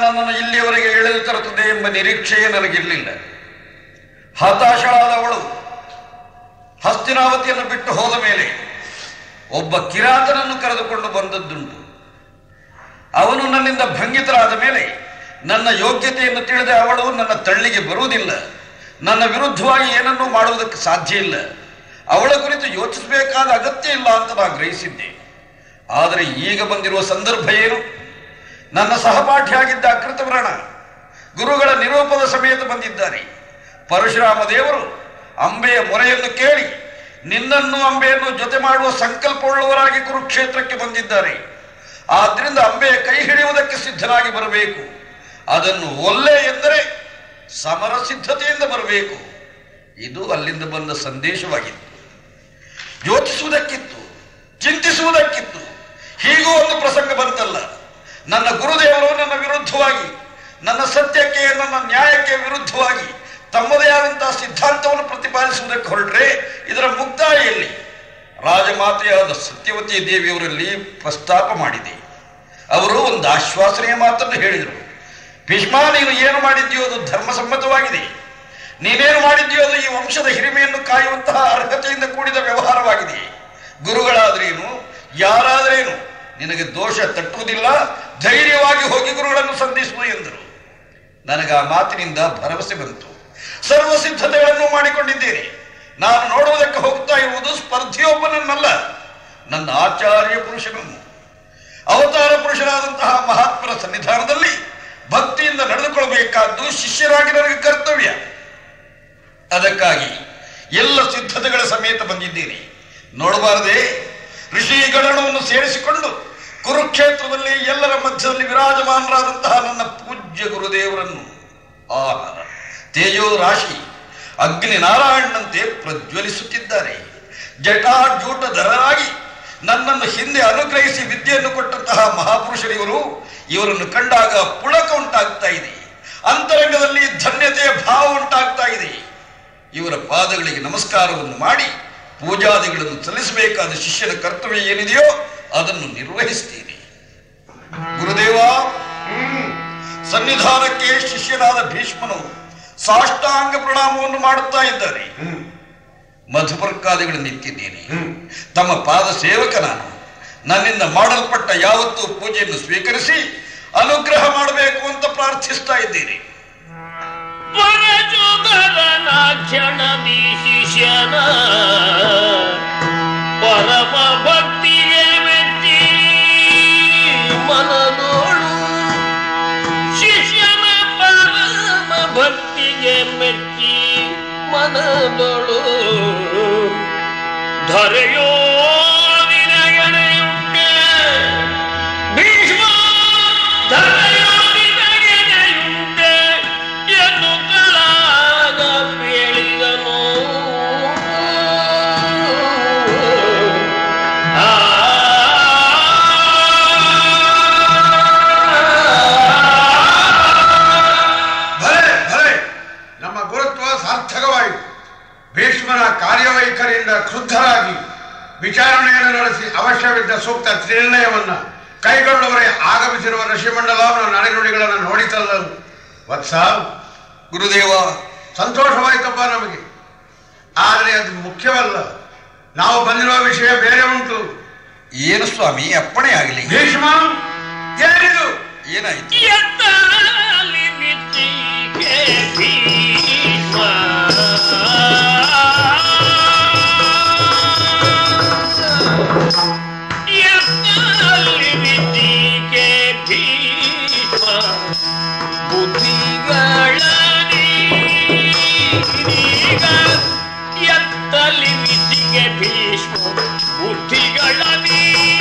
ನನ್ನನ್ನು ಇಲ್ಲಿಯವರೆಗೆ ಎಳೆದು ತರುತ್ತದೆ ಎಂಬ ನಿರೀಕ್ಷೆಯೇ ನನಗಿರಲಿಲ್ಲ ಹತಾಶಳಾದ ಅವಳು ಹಸ್ತಿನಾವತಿಯನ್ನು ಬಿಟ್ಟು ಹೋದ ಮೇಲೆ ಒಬ್ಬ ಕಿರಾತನನ್ನು ಕರೆದುಕೊಂಡು ಬಂದದ್ದುಂಟು ಅವನು ನನ್ನಿಂದ ಭಂಗಿತರಾದ ಮೇಲೆ ನನ್ನ ಯೋಗ್ಯತೆಯನ್ನು ತಿಳಿದ ಅವಳು ನನ್ನ ತಳ್ಳಿಗೆ ಬರುವುದಿಲ್ಲ ನನ್ನ ವಿರುದ್ಧವಾಗಿ ಏನನ್ನೂ ಮಾಡುವುದಕ್ಕೆ ಸಾಧ್ಯ ಇಲ್ಲ ಅವಳ ಕುರಿತು ಯೋಚಿಸಬೇಕಾದ ಅಗತ್ಯ ಇಲ್ಲ ಅಂತ ನಾನು ಗ್ರಹಿಸಿದ್ದೆ ಆದರೆ ಈಗ ಬಂದಿರುವ ಸಂದರ್ಭ ಏನು ನನ್ನ ಸಹಪಾಠಿಯಾಗಿದ್ದ ಅಕೃತವ್ರಣ ಗುರುಗಳ ನಿರೂಪದ ಸಮೇತ ಬಂದಿದ್ದಾರೆ ಪರಶುರಾಮ ದೇವರು ಅಂಬೆಯ ಮೊರೆಯನ್ನು ಕೇಳಿ ನಿನ್ನನ್ನು ಅಂಬೆಯನ್ನು ಜೊತೆ ಮಾಡುವ ಸಂಕಲ್ಪವುಳ್ಳವರಾಗಿ ಕುರುಕ್ಷೇತ್ರಕ್ಕೆ ಬಂದಿದ್ದಾರೆ ಆದ್ರಿಂದ ಅಂಬೆಯ ಕೈ ಹಿಡಿಯುವುದಕ್ಕೆ ಸಿದ್ಧನಾಗಿ ಬರಬೇಕು ಅದನ್ನು ಒಲ್ಲೆ ಎಂದರೆ ಸಮರ ಸಿದ್ಧತೆಯಿಂದ ಬರಬೇಕು ಇದು ಅಲ್ಲಿಂದ ಬಂದ ಸಂದೇಶವಾಗಿತ್ತು ಯೋಚಿಸುವುದಕ್ಕಿತ್ತು ಚಿಂತಿಸುವುದಕ್ಕಿತ್ತು ಹೀಗೂ ಒಂದು ಪ್ರಸಂಗ ಬಂತಲ್ಲ ನನ್ನ ಗುರುದೇವರು ನನ್ನ ವಿರುದ್ಧವಾಗಿ ನನ್ನ ಸತ್ಯಕ್ಕೆ ನನ್ನ ನ್ಯಾಯಕ್ಕೆ ವಿರುದ್ಧವಾಗಿ ತಮ್ಮದೇ ಆದಂತಹ ಸಿದ್ಧಾಂತವನ್ನು ಪ್ರತಿಪಾದಿಸುವುದಕ್ಕೆ ಹೊರಟ್ರೆ ಇದರ ಮುಕ್ತಾಯಿಯಲ್ಲಿ ರಾಜಮಾತೆಯಾದ ಸತ್ಯವತಿ ದೇವಿಯವರಲ್ಲಿ ಪ್ರಸ್ತಾಪ ಮಾಡಿದೆ ಅವರು ಒಂದು ಆಶ್ವಾಸನೆಯ ಮಾತನ್ನು ಹೇಳಿದರು ಭೀಷ್ಮ ನೀನು ಏನು ಮಾಡಿದ್ಯೋ ಅದು ಧರ್ಮಸಮ್ಮತವಾಗಿದೆ ನೀನೇನು ಮಾಡಿದ್ಯೋ ಅದು ಈ ವಂಶದ ಹಿರಿಮೆಯನ್ನು ಕಾಯುವಂತಹ ಅರ್ಹತೆಯಿಂದ ಕೂಡಿದ ವ್ಯವಹಾರವಾಗಿದೆ ಗುರುಗಳಾದ್ರೇನು ಯಾರಾದ್ರೇನು ನಿನಗೆ ದೋಷ ತಟ್ಟುವುದಿಲ್ಲ ಧೈರ್ಯವಾಗಿ ಹೋಗಿ ಗುರುಗಳನ್ನು ಸಂಧಿಸುವ ಎಂದರು ನನಗೆ ಆ ಮಾತಿನಿಂದ ಭರವಸೆ ಬಂತು ಸರ್ವ ಸಿದ್ಧತೆಗಳನ್ನು ಮಾಡಿಕೊಂಡಿದ್ದೇನೆ ನಾನು ನೋಡುವುದಕ್ಕೆ ಹೋಗ್ತಾ ಇರುವುದು ಸ್ಪರ್ಧಿಯೊಬ್ಬನನ್ನಲ್ಲ ನನ್ನ ಆಚಾರ್ಯ ಪುರುಷನನ್ನು ಅವತಾರ ಪುರುಷರಾದಂತಹ ಮಹಾತ್ಮರ ಸನ್ನಿಧಾನದಲ್ಲಿ ಭಕ್ತಿಯಿಂದ ನಡೆದುಕೊಳ್ಳಬೇಕಾದ್ದು ಶಿಷ್ಯರಾಗಿ ನನಗೆ ಕರ್ತವ್ಯ ಅದಕ್ಕಾಗಿ ಎಲ್ಲ ಸಿದ್ಧತೆಗಳ ಸಮೇತ ಬಂದಿದ್ದೇನೆ ನೋಡಬಾರದೆ ಋಷಿಗಣವನ್ನು ಸೇರಿಸಿಕೊಂಡು ಕುರುಕ್ಷೇತ್ರದಲ್ಲಿ ಎಲ್ಲರ ಮಧ್ಯದಲ್ಲಿ ವಿರಾಜಮಾನರಾದಂತಹ ನನ್ನ ಪೂಜ್ಯ ಗುರುದೇವರನ್ನು ಆಹಾರ ತೇಜೋ ರಾಶಿ ಅಗ್ನಿ ನಾರಾಯಣನಂತೆ ಪ್ರಜ್ವಲಿಸುತ್ತಿದ್ದಾರೆ ಜಟಾಜೂಟಧರರಾಗಿ ನನ್ನನ್ನು ಹಿಂದೆ ಅನುಗ್ರಹಿಸಿ ವಿದ್ಯೆಯನ್ನು ಕೊಟ್ಟಂತಹ ಮಹಾಪುರುಷರಿವರು ಇವರನ್ನು ಕಂಡಾಗ ಪುಳಕ ಉಂಟಾಗ್ತಾ ಇದೆ ಅಂತರಂಗದಲ್ಲಿ ಧನ್ಯತೆಯ ಭಾವ ಉಂಟಾಗ್ತಾ ಇದೆ ಇವರ ಪಾದಗಳಿಗೆ ನಮಸ್ಕಾರವನ್ನು ಮಾಡಿ ಪೂಜಾದಿಗಳನ್ನು ಸಲ್ಲಿಸಬೇಕಾದ ಶಿಷ್ಯನ ಕರ್ತವ್ಯ ಏನಿದೆಯೋ ಅದನ್ನು ನಿರ್ವಹಿಸ್ತೇನೆ ಗುರುದೇವ ಸನ್ನಿಧಾನಕ್ಕೆ ಶಿಷ್ಯನಾದ ಭೀಷ್ಮನು ಸಾಷ್ಟಾಂಗ ಪ್ರಣಾಮವನ್ನು ಮಾಡುತ್ತಾ ಇದ್ದಾರೆ ಮಧುಪರ್ಕಾದಿಗಳನ್ನು ನಿಂತಿದ್ದೇನೆ ತಮ್ಮ ಪಾದ ಸೇವಕ ನಾನು ನನ್ನಿಂದ ಮಾಡಲ್ಪಟ್ಟ ಯಾವತ್ತೂ ಪೂಜೆಯನ್ನು ಸ್ವೀಕರಿಸಿ ಅನುಗ್ರಹ ಮಾಡಬೇಕು ಅಂತ ಪ್ರಾರ್ಥಿಸ್ತಾ ಇದ್ದೇನೆ ಪರಜುಗರನಾಕ್ಷಣದಿ ಶಿಷ್ಯನ ಪರಮ ಭಕ್ತಿಗೆ ಮೆಚ್ಚಿ ಮನದೋಳು ಶಿಷ್ಯನ ಪರಮ ಭಕ್ತಿಗೆ ಮೆಚ್ಚಿ ಮನದೋಳು ಧರೆಯೋ ನಿನಗನೆಯುಂಟೆ ಭೀಷ್ಮ ಧರೆಯೋ ನಿನಗನೆಯುಂಟೆ ಎನ್ನುತ್ತಲಾಗ ಹೇಳಿದನು ಆ ಭಲೆ ಭಲೆ ನಮ್ಮ ಗುರುತ್ವ ಸಾರ್ಥಕವಾಯಿತು ಭೀಷ್ಮನ ಕಾರ್ಯವೈಖರಿಯಿಂದ ಕ್ರುದ್ಧರಾಗಿ ವಿಚಾರಣೆಯನ್ನು ನಡೆಸಿ ಅವಶ್ಯವಿದ್ದ ಸೂಕ್ತ ನಿರ್ಣಯವನ್ನ ಕೈಗೊಳ್ಳುವರೆ ಆಗಮಿಸಿರುವ ಋಷಿಮಂಡಲವನ್ನು ನಡೆನುಡಿಗಳನ್ನು ನೋಡಿತಲ್ಲರು ವತ್ಸ ಗುರುದೇವ ಸಂತೋಷವಾಯ್ತಪ್ಪ ನಮಗೆ ಆದರೆ ಅದು ಮುಖ್ಯವಲ್ಲ ನಾವು ಬಂದಿರುವ ವಿಷಯ ಬೇರೆ ಉಂಟು ಏನು ಸ್ವಾಮಿ ಅಪ್ಪಣೆ ಆಗಲಿ ಭೀಷ್ಮ ಏನಿದು ಏನಾಯ್ತು ಎತ್ತಲಿ ಮಿತ್ತಿಗೆ ಭೀಷ್ಮ ಎತ್ತಲಿ ಮಿತ್ತಿಗೆ ಭೀಷ್ಮ ಬುದ್ಧಿಗಳೀಗ ಎತ್ತಲಿ ಮಿತ್ತಿಗೆ ಭೀಷ್ಮ ಬುದ್ಧಿಗಳೀಗ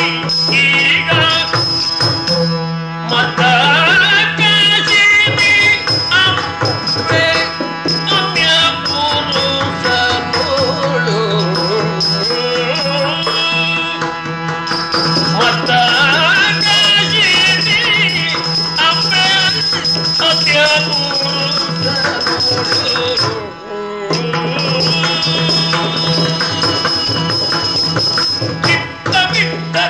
ಮತ ಕಸಿಮಿ ಅಪ್ಪೆ ಅಮ್ಯ ಪುರುಷನೋಳು ಮತ ಕಸಿಮಿ ಅಪ್ಪೆ ಅಮ್ಯ ಪುರುಷನೋಳು ಚಿತ್ತ ಬಿಟ್ಟ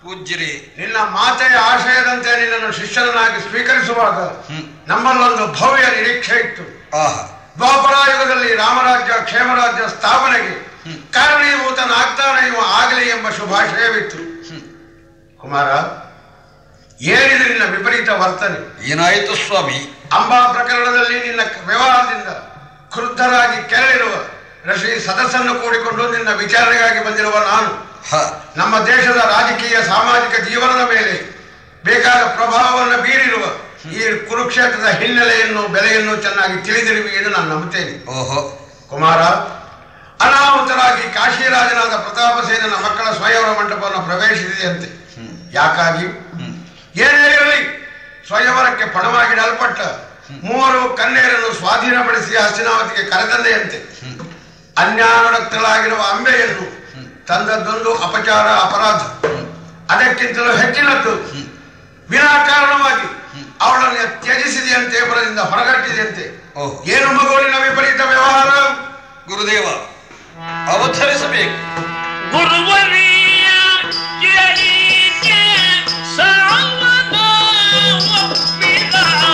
ಪೂಜ್ಯರೇ ನಿನ್ನ ಮಾತೆಯ ಆಶಯದಂತೆ ನಿನ್ನನ್ನು ಶಿಷ್ಯರನ್ನಾಗಿ ಸ್ವೀಕರಿಸುವಾಗ ಹ್ಮ್. ನಮ್ಮಲ್ಲೊಂದು ಭವ್ಯ ನಿರೀಕ್ಷೆ ಇತ್ತು ಆಹಾ ದ್ವಾಪರಾಯುಗದಲ್ಲಿ ರಾಮರಾಜ್ಯ ಕ್ಷೇಮರಾಜ್ಯ ಸ್ಥಾಪನೆಗೆ ಕಾರಣೀಭೂತನಾಗ್ತಾನೆ ಇವ ಆಗಲಿ ಎಂಬ ಶುಭಾಶಯವಿತ್ತು ಕುಮಾರ ಏನಿದೆ ನಿನ್ನ ವಿಪರೀತ ವರ್ತನೆ ಏನಾಯಿತು ಸ್ವಾಮಿ ಅಂಬಾ ಪ್ರಕರಣದಲ್ಲಿ ನಿನ್ನ ವ್ಯವಹಾರದಿಂದ ಕ್ರುದ್ಧರಾಗಿ ಕೆರಳಿರುವ ಋಷಿ ಸದಸ್ಸನ್ನು ಕೂಡಿಕೊಂಡು ನಿನ್ನ ವಿಚಾರಣೆಗಾಗಿ ಬಂದಿರುವ ನಾನು ಹ ನಮ್ಮ ದೇಶದ ರಾಜಕೀಯ ಸಾಮಾಜಿಕ ಜೀವನದ ಮೇಲೆ ಬೇಕಾದ ಪ್ರಭಾವವನ್ನು ಬೀರಿರುವ ಈ ಕುರುಕ್ಷೇತ್ರದ ಹಿನ್ನೆಲೆಯನ್ನು ಬೆಲೆಯನ್ನು ಚೆನ್ನಾಗಿ ತಿಳಿದಿರುವಿ ಎಂದು ನಾನು ನಂಬುತ್ತೇನೆ ಓಹೋ ಕುಮಾರ ಅನಾಹುತರಾಗಿ ಕಾಶಿರಾಜನಾದ ಪ್ರತಾಪಸೇನನ ಮಕ್ಕಳ ಸ್ವಯಂವರ ಮಂಟಪವನ್ನು ಪ್ರವೇಶಿಸಿದೆಯಂತೆ ಯಾಕಾಗಿ ಏನೇ ಇರಲಿ ಸ್ವಯಂವರಕ್ಕೆ ಪಣವಾಗಿಡಲ್ಪಟ್ಟ ಮೂವರು ಕನ್ಯೆಯರನ್ನು ಸ್ವಾಧೀನಪಡಿಸಿ ಹಸ್ತಿನಾವತಿಗೆ ಕರೆದಂದೆಯಂತೆ ಅನ್ಯಾನುರಕ್ತಳಾಗಿರುವ ಅಂಬೆಯನ್ನು ತಂದದ್ದೊಂದು ಅಪಚಾರ ಅಪರಾಧ ಅದಕ್ಕಿಂತಲೂ ಹೆಚ್ಚಿನದ್ದು ವಿನಾಕಾರಣವಾಗಿ ಅವಳನ್ನು ತ್ಯಜಿಸಿದೆಯಂತೆ ಬರದಿಂದ ಹೊರಗಟ್ಟಿದೆಯಂತೆ ಓಹ್. ಏನು ಮಗುವಿನ ವಿಪರೀತ ವ್ಯವಹಾರ ಗುರುದೇವ ಅವತರಿಸಬೇಕು ಗುರುವರಿಯ ಕೇಳಿಕೆ ಸಾವನ ಒಪ್ಪಿದ.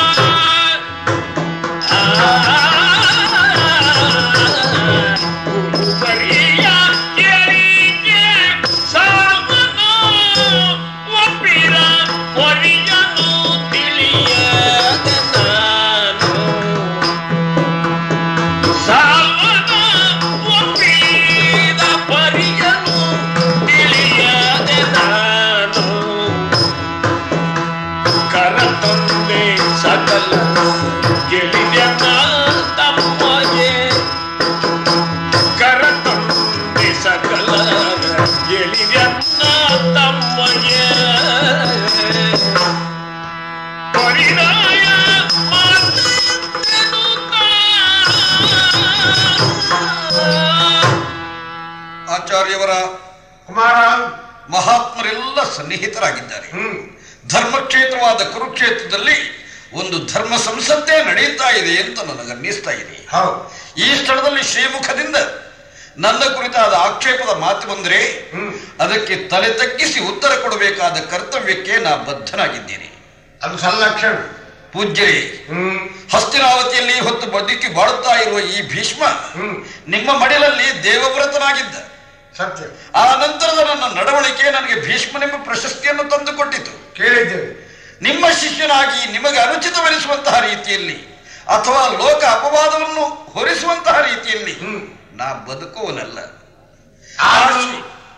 ಆ, ಗುರುವರಿಯ ಕೇಳಿಕೆ ಸಾವನ ಒಪ್ಪಿದ. ಹೊರೆಯನು ತಿಳಿಯದ ನಾನು ಸಾವನ ಒಪ್ಪಿದ ಪರಿಯನು ತಿಳಿಯದೆ ನಾನು ಕರತೊಂದೆ ಸಕಲ ಗೆಲಿಯನ ತಮ್ಮಗೆ ಕರತೊಂದೆ ಸಕಲ ಗೆಲಿಯನ ತಮ್ಮಗೆ ಪರಿಣಾಯ ಆಚಾರ್ಯವರ ಕುಮಾರ ಮಹಾತ್ಮರೆಲ್ಲ ಸನ್ನಿಹಿತರಾಗಿದ್ದಾರೆ ಹ್ಮ್ ಧರ್ಮಕ್ಷೇತ್ರವಾದ ಕುರುಕ್ಷೇತ್ರದಲ್ಲಿ ಒಂದು ಧರ್ಮ ಸಂಸತ್ತೇ ನಡೆಯುತ್ತಾ ಇದೆ ಅಂತ ನನಗನ್ನಿಸ್ತಾ ಇದೆ ಹೌದು ಈ ಸ್ಥಳದಲ್ಲಿ ಶ್ರೀಮುಖದಿಂದ ನನ್ನ ಕುರಿತಾದ ಆಕ್ಷೇಪದ ಮಾತು ಬಂದರೆ ಹ್ಮ್ ಅದಕ್ಕೆ ತಲೆ ತಗ್ಗಿಸಿ ಉತ್ತರ ಕೊಡಬೇಕಾದ ಕರ್ತವ್ಯಕ್ಕೆ ನಾ ಬದ್ಧನಾಗಿದ್ದೇನೆ ಅದು ಸಲ್ಲಕ್ಷಣ ಪೂಜ್ಯರೇ ಹ್ಮ್ ಹಸ್ತಿನಾವತಿಯಲ್ಲಿ ಹೊತ್ತು ಬದುಕಿ ಬಾಳುತ್ತಾ ಇರುವ ಈ ಭೀಷ್ಮ ಹ್ಮ್ ನಿಮ್ಮ ಮಡಿಲಲ್ಲಿ ದೇವವ್ರತನಾಗಿದ್ದ ಸತ್ಯ ಆ ನಂತರದ ನನ್ನ ನಡವಳಿಕೆ ನನಗೆ ಭೀಷ್ಮನೆಂಬ ಪ್ರಶಸ್ತಿಯನ್ನು ತಂದುಕೊಟ್ಟಿತು ಕೇಳಿದ್ದೇವೆ ನಿಮ್ಮ ಶಿಷ್ಯನಾಗಿ ನಿಮಗೆ ಅನುಚಿತವೆನಿಸುವಂತಹ ರೀತಿಯಲ್ಲಿ ಅಥವಾ ಲೋಕ ಅಪವಾದವನ್ನು ಹೊರಿಸುವಂತಹ ರೀತಿಯಲ್ಲಿ ಹ್ಮ್ ನಾ ಬದುಕುವನಲ್ಲ ಆದ್ರೂ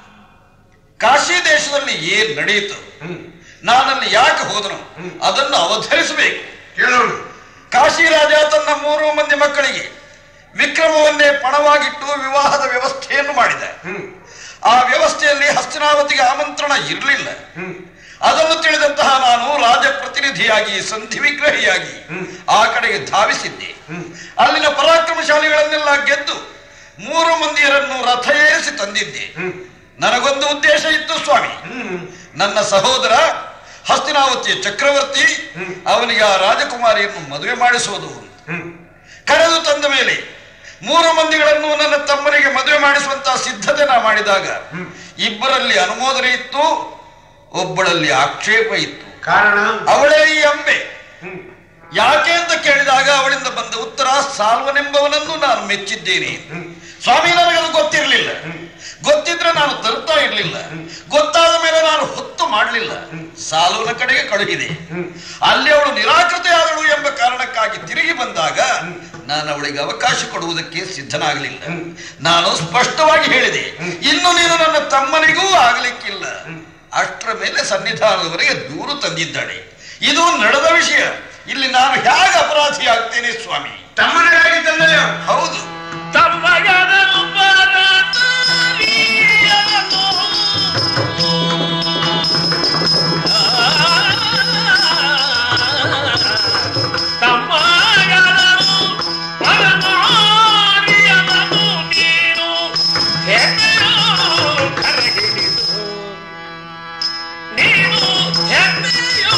ಕಾಶಿ ದೇಶದಲ್ಲಿ ಏನ್ ನಡೆಯಿತು ಹ್ಮ್ ನಾನಲ್ಲಿ ಯಾಕೆ ಹೋದನು ಅದನ್ನು ಅವಧರಿಸಬೇಕು ಕೇಳೋಣ ಕಾಶಿ ರಾಜ ತನ್ನ ಮೂರು ಮಂದಿ ಮಕ್ಕಳಿಗೆ ವಿಕ್ರಮವನ್ನೇ ಪಣವಾಗಿಟ್ಟು ವಿವಾಹದ ವ್ಯವಸ್ಥೆಯನ್ನು ಮಾಡಿದ ಹ್ಮ್ ಆ ವ್ಯವಸ್ಥೆಯಲ್ಲಿ ಹಸ್ತಿನಾವತಿಗೆ ಆಮಂತ್ರಣ ಇರಲಿಲ್ಲ ಹ್ಮ್ ಅದನ್ನು ತಿಳಿದಂತಹ ನಾನು ರಾಜಪ್ರತಿನಿಧಿಯಾಗಿ ಸಂಧಿ ವಿಗ್ರಹಿಯಾಗಿ ಹ್ಮ್. ಆ ಕಡೆಗೆ ಧಾವಿಸಿದ್ದೆ ಹ್ಮ್. ಅಲ್ಲಿನ ಪರಾಕ್ರಮಶಾಲಿಗಳನ್ನೆಲ್ಲ ಗೆದ್ದು ಮೂರು ಮಂದಿಯರನ್ನು ರಥ ಏರಿಸಿ ತಂದಿದ್ದೆ ಹ್ಮ್ ನನಗೊಂದು ಉದ್ದೇಶ ಇತ್ತು ಸ್ವಾಮಿ ಹ್ಮ್ ನನ್ನ ಸಹೋದರ ಹಸ್ತಿನಾವತಿಯ ಚಕ್ರವರ್ತಿ ಹ್ಮ್. ಅವನಿಗೆ ಆ ರಾಜಕುಮಾರಿಯನ್ನು ಮದುವೆ ಮಾಡಿಸುವುದು ಅಂತ. ಹ್ಮ್ ಕರೆದು ತಂದ ಮೇಲೆ ಮೂರು ಮಂದಿಗಳನ್ನು ನನ್ನ ತಮ್ಮನಿಗೆ ಮದುವೆ ಮಾಡಿಸುವಂತಹ ಸಿದ್ಧತೆ ನಾ ಮಾಡಿದಾಗ ಹ್ಮ್. ಇಬ್ಬರಲ್ಲಿ ಅನುಮೋದನೆ ಇತ್ತು ಒಬ್ಬಳಲ್ಲಿ ಆಕ್ಷೇಪ ಇತ್ತು ಕಾರಣ ಅವಳೇ ಈ ಅಂಬೆ ಹ್ಮ್ ಯಾಕೆ ಅಂತ ಕೇಳಿದಾಗ ಅವಳಿಂದ ಬಂದ ಉತ್ತರ ಸಾಲ್ವನೆಂಬವನನ್ನು ನಾನು ಮೆಚ್ಚಿದ್ದೇನೆ ಹ್ಮ್. ಸ್ವಾಮಿ ನನಗದು ಗೊತ್ತಿರಲಿಲ್ಲ ಗೊತ್ತಿದ್ರೆ ನಾನು ತರುತ್ತಾ ಇರಲಿಲ್ಲ ಗೊತ್ತಾದ ಮೇಲೆ ನಾನು ಹೊತ್ತು ಮಾಡಲಿಲ್ಲ ಸಾಲುವಿನ ಕಡೆಗೆ ಕಳುಹಿದೆ ಹ್ಮ್. ಅಲ್ಲಿ ಅವಳು ನಿರಾಕೃತೆಯಾದಳು ಎಂಬ ಕಾರಣಕ್ಕಾಗಿ ತಿರುಗಿ ಬಂದಾಗ ನಾನು ಅವಳಿಗೆ ಅವಕಾಶ ಕೊಡುವುದಕ್ಕೆ ಸಿದ್ಧನಾಗಲಿಲ್ಲ ನಾನು ಸ್ಪಷ್ಟವಾಗಿ ಹೇಳಿದೆ ಇನ್ನು ನೀನು ನನ್ನ ತಮ್ಮನಿಗೂ ಆಗಲಿಕ್ಕಿಲ್ಲ ಅಷ್ಟರ ಮೇಲೆ ಸನ್ನಿಧಾನದವರೆಗೆ ದೂರು ತಂದಿದ್ದಾಳೆ ಇದು ನಡೆದ ವಿಷಯ ಇಲ್ಲಿ ನಾನು ಹೇಗೆ ಅಪರಾಧಿ ಆಗ್ತೇನೆ ಸ್ವಾಮಿ ತಮ್ಮನೇ ಆಗಿದ್ದಲ್ಲಯ್ಯ ಹೌದು ತಮ್ಮಗದನು ಬರತಾರಿಯನು. ತಮ್ಮಗದನು ಬರತಾರಿಯನು ನೀನು ಹೆಮ್ಮೆಯೋ ಕರಗಿಡಿದು. ನೀನು ಹೆಮ್ಮೆಯೋ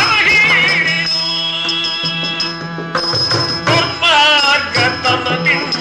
ಕರಗಿಡಿದು. ದುರ್ಮಾರ್ಗತನದಿಂದ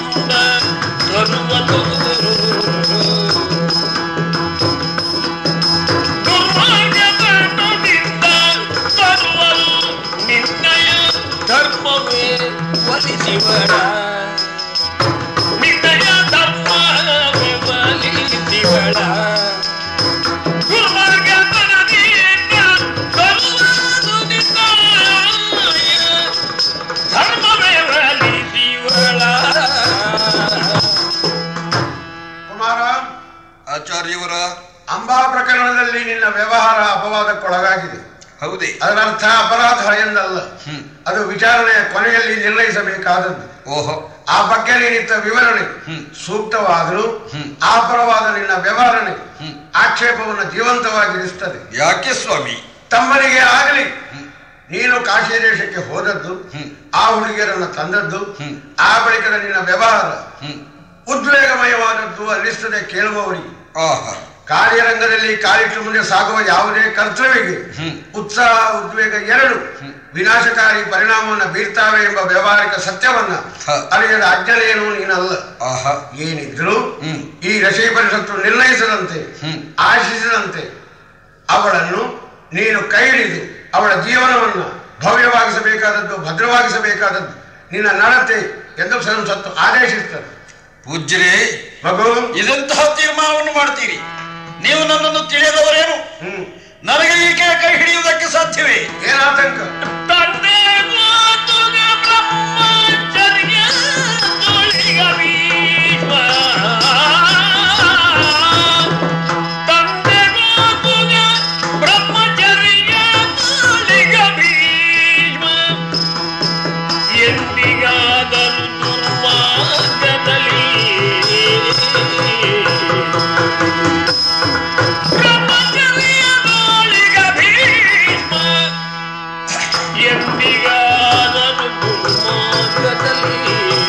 ಪ್ರಕರಣದಲ್ಲಿ ನಿನ್ನ ವ್ಯವಹಾರ ಅಪವಾದಕ್ಕೊಳಗಾಗಿದೆ ಹೌದೇ ಅದರ ಅರ್ಥ ಅಪರಾಧ ಎಂದಲ್ಲ ಹ್ಮ್. ಅದು ವಿಚಾರಣೆಯ ಕೊನೆಯಲ್ಲಿ ನಿರ್ಣಯಿಸಬೇಕಾದದ್ದು ಓಹೋ ಆ ಬಗ್ಗೆ ನೀನಿತ್ತ ವಿವರಣೆ ಹ್ಮ್. ಸೂಕ್ತವಾದರೂ ಹ್ಮ್. ಆ ಪರವಾದ ನಿನ್ನ ವ್ಯವಹರಣೆ ಹ್ಮ್. ಆಕ್ಷೇಪವನ್ನು ಜೀವಂತವಾಗಿರಿಸ್ತದೆ ಯಾಕೆ ಸ್ವಾಮಿ ತಮ್ಮನಿಗೆ ಆಗಲಿ ನೀನು ಕಾಶಿ ದೇಶಕ್ಕೆ ಹೋದದ್ದು ಹ್ಮ್. ಆ ಹುಡುಗಿಯರನ್ನು ತಂದದ್ದು ಹ್ಮ್. ಆ ಬಳಿಕದ ನಿನ್ನ ವ್ಯವಹಾರ ಹ್ಮ್ ಉದ್ವೇಗಮಯವಾದದ್ದು ಅನ್ನಿಸ್ತದೆ ಕೇಳುವವರಿಗೆ ಆಹಾ ಕಾರ್ಯರಂಗದಲ್ಲಿ ಕಾಲಿಟ್ಟು ಮುಂದೆ ಸಾಗುವ ಯಾವುದೇ ಕರ್ತವ್ಯಕ್ಕೆ ಹ್ಮ್. ಉತ್ಸಾಹ ಉದ್ವೇಗ ಎರಡು ವಿನಾಶಕಾರಿ ಪರಿಣಾಮವನ್ನು ಬೀರ್ತಾವೆ ಎಂಬ ವ್ಯಾವಹಾರಿಕ ಸತ್ಯವನ್ನ ಹ. ಅರಿಯದ ಅಜ್ಞನೇನು ನೀನಲ್ಲ ಆಹಾ ಏನಿದ್ರು ಹ್ಮ್. ಈ ರಶಿ ಪರಿಷತ್ತು ನಿರ್ಣಯಿಸದಂತೆ ಹ್ಮ್. ಆಶಿಸಿದಂತೆ ಅವಳನ್ನು ನೀನು ಕೈ ಹಿಡಿದು ಅವಳ ಜೀವನವನ್ನು ಭವ್ಯವಾಗಿಸಬೇಕಾದದ್ದು ಭದ್ರವಾಗಿಸಬೇಕಾದದ್ದು ನಿನ್ನ ನಡತೆ ಎಂದು ಸಂಸತ್ತು ಆದೇಶಿಸ್ತದೆ ಪೂಜ್ಯರೇ ಮಗು ಇದಂತಹ ತೀರ್ಮಾನವನ್ನು ಮಾಡ್ತೀರಿ ನೀವು ನನ್ನನ್ನು ತಿಳಿಯದವರೇನು ಹ್ಮ್ ನನಗೆ ಈಕೆ ಕೈ ಹಿಡಿಯುವುದಕ್ಕೆ ಸಾಧ್ಯವೇ ಏನಾತಂಕ ತಂದೆ ಮಾತುಗ ಬ್ರಹ್ಮಚರ್ಯ ತುಳಿಗ ಭೀಷ್ಮ. ತಂದೆ ಮಾತುಗ ಬ್ರಹ್ಮಚರ್ಯ ತುಳಿಗ ಭೀಷ್ಮ. ಎಂದಿಗಾದರೂ ದುರ್ಮಾರ್ಗದಲ್ಲಿ ಬ್ರಹ್ಮಚರ್ಯ ತುಳಿಗ ಭೀಷ್ಮ. ಎಂದಿಗಾದರೂ ದುರ್ಮಾರ್ಗದಲ್ಲಿ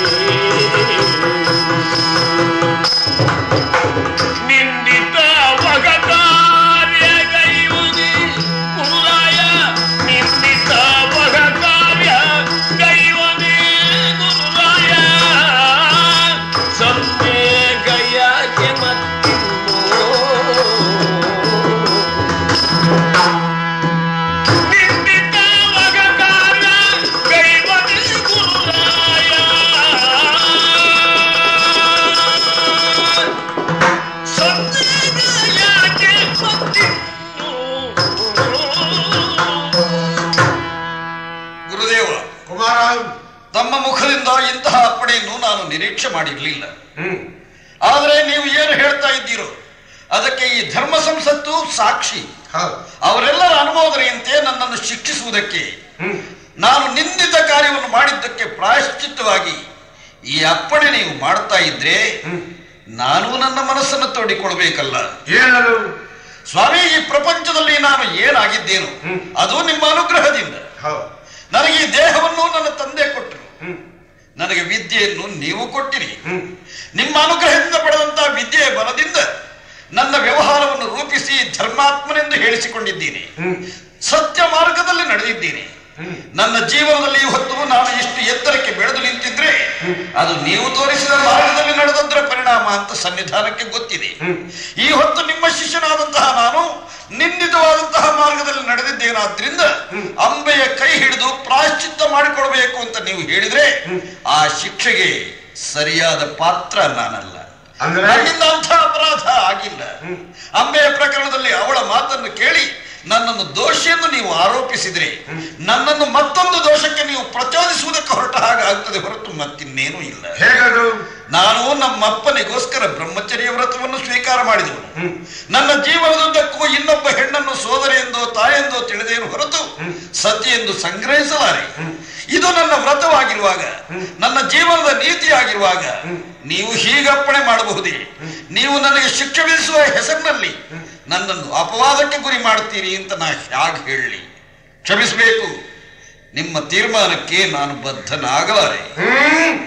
ನಿಂದಿತ ವಗಕಾರ್ಯ ಗೈವನೆ ಗುರುರಾಯ ನಿಂದಿತ ವಗಕಾರ್ಯ ಗೈವನೆ ಗುರುರಾಯ ಸನ್ನೆ ಗಯಾಕೆ ಮತ್ತಿನ್ನೋ ನಿಂದಿತ ವಗಕಾರ ಕೈವನೆ ಗುರುರಾಯ ಸತ್ಯಗಾಯಕ್ಕೆ ಮತ್ತಿನ್ನು ಗುರುದೇವ ಕುಮಾರ ತಮ್ಮ ಮುಖದಿಂದ ಇಂತಹ ಅಪ್ಪಣೆಯನ್ನು ನಾನು ನಿರೀಕ್ಷೆ ಮಾಡಿರಲಿಲ್ಲ ಹ್ಮ್ ಆದರೆ ನೀವು ಏನು ಹೇಳ್ತಾ ಇದ್ದೀರೋ ಅದಕ್ಕೆ ಈ ಧರ್ಮ ಸಂಸತ್ತು ಸಾಕ್ಷಿ ಹೌದು ಅವರೆಲ್ಲರ ಅನುಮೋದನೆಯಂತೆ ನನ್ನನ್ನು ಶಿಕ್ಷಿಸುವುದಕ್ಕೆ ಹ್ಮ್ ನಾನು ನಿಂದಿತ ಕಾರ್ಯವನ್ನು ಮಾಡಿದ್ದಕ್ಕೆ ಪ್ರಾಯಶ್ಚಿತ್ತವಾಗಿ ಈ ಅಪ್ಪಣೆ ನೀವು ಮಾಡ್ತಾ ಇದ್ರೆ ಹ್ಮ್ ನಾನು ನನ್ನ ಮನಸ್ಸನ್ನು ತೋಡಿಕೊಳ್ಬೇಕಲ್ಲ ಏನದು ಸ್ವಾಮಿ ಈ ಪ್ರಪಂಚದಲ್ಲಿ ನಾನು ಏನಾಗಿದ್ದೇನು ಹ್ಮ್. ಅದು ನಿಮ್ಮ ಅನುಗ್ರಹದಿಂದ ಹೌದು ನನಗೆ ಈ ದೇಹವನ್ನು ನನ್ನ ತಂದೆ ಕೊಟ್ಟರು ಹ್ಮ್ ನನಗೆ ವಿದ್ಯೆಯನ್ನು ನೀವು ಕೊಟ್ಟಿರಿ ಹ್ಮ್ ನಿಮ್ಮ ಅನುಗ್ರಹದಿಂದ ಪಡೆದಂತಹ ವಿದ್ಯೆಯ ಬಲದಿಂದ ನನ್ನ ವ್ಯವಹಾರವನ್ನು ರೂಪಿಸಿ ಧರ್ಮಾತ್ಮನೆಂದು ಹೇಳಿಸಿಕೊಂಡಿದ್ದೀನಿ ಹ್ಮ್ ಸತ್ಯ ಮಾರ್ಗದಲ್ಲಿ ನಡೆದಿದ್ದೀನಿ ಹ್ಮ್ ನನ್ನ ಜೀವನದಲ್ಲಿ ಹೊತ್ತು ನಾನು ಇಷ್ಟು ಎತ್ತರಕ್ಕೆ ಬೆಳೆದು ನಿಂತಿದ್ರೆ ಅದು ನೀವು ತೋರಿಸಿದ ಮಾರ್ಗದಲ್ಲಿ ನಡೆದದ್ರ ಪರಿಣಾಮ ಅಂತ ಸನ್ನಿಧಾನಕ್ಕೆ ಗೊತ್ತಿದೆ ಹ್ಮ್. ಈ ಹೊತ್ತು ನಿಮ್ಮ ಶಿಷ್ಯನಾದಂತಹ ನಾನು ನಿಂದಿತವಾದಂತಹ ಮಾರ್ಗದಲ್ಲಿ ನಡೆದಿದ್ದೇನಾದ್ರಿಂದ ಅಂಬೆಯ ಕೈ ಹಿಡಿದು ಪ್ರಾಯಶ್ಚಿತ್ತ ಮಾಡಿಕೊಳ್ಬೇಕು ಅಂತ ನೀವು ಹೇಳಿದ್ರೆ ಆ ಶಿಕ್ಷೆಗೆ ಸರಿಯಾದ ಪಾತ್ರ ನಾನಲ್ಲ ಅಂದ್ರೆ? ನನ್ನಿಂದ ಅಂಥ ಅಪರಾಧ ಆಗಿಲ್ಲ ಅಂಬೆಯ ಪ್ರಕರಣದಲ್ಲಿ ಅವಳ ಮಾತನ್ನು ಕೇಳಿ ನನ್ನನ್ನು ದೋಷಿಯನ್ನು ನೀವು ಆರೋಪಿಸಿದ್ರೆ ನನ್ನನ್ನು ಮತ್ತೊಂದು ದೋಷಕ್ಕೆ ನೀವು ಪ್ರಚೋದಿಸುವುದಕ್ಕೆ ಹೊರಟ ಹಾಗೆ ಆಗ್ತದೆ ಹೊರತು ಮತ್ತಿನ್ನೇನೂ ಇಲ್ಲ ಹೇಗದು ನಾನು ನಮ್ಮಪ್ಪನಿಗೋಸ್ಕರ ಬ್ರಹ್ಮಚರ್ಯ ವ್ರತವನ್ನು ಸ್ವೀಕಾರ ಮಾಡಿದವನು ಹ್ಮ್. ನನ್ನ ಜೀವನದುದ್ದಕ್ಕೂ ಇನ್ನೊಬ್ಬ ಹೆಣ್ಣನ್ನು ಸೋದರಿಯೆಂದೋ ತಾಯೆಂದೋ ತಿಳಿದೇನು ಹೊರತು ಸತಿ ಎಂದು ಸಂಗ್ರಹಿಸಲಾರೆ ಇದು ನನ್ನ ವ್ರತವಾಗಿರುವಾಗ ನನ್ನ ಜೀವನದ ನೀತಿಯಾಗಿರುವಾಗ ನೀವು ಹೀಗಪ್ಪಣೆ ಮಾಡಬಹುದೇ ನೀವು ನನಗೆ ಶಿಕ್ಷೆ ವಿಧಿಸುವ ಹೆಸರಿನಲ್ಲಿ ನನ್ನನ್ನು ಅಪವಾದಕ್ಕೆ ಗುರಿ ಮಾಡುತ್ತೀರಿ ಅಂತ ನಾ ಹೇಗೆ ಹೇಳಲಿ ಕ್ಷಮಿಸಬೇಕು ನಿಮ್ಮ ತೀರ್ಮಾನಕ್ಕೆ ನಾನು ಬದ್ಧನಾಗಲಾರೆ ಹ್ಮ್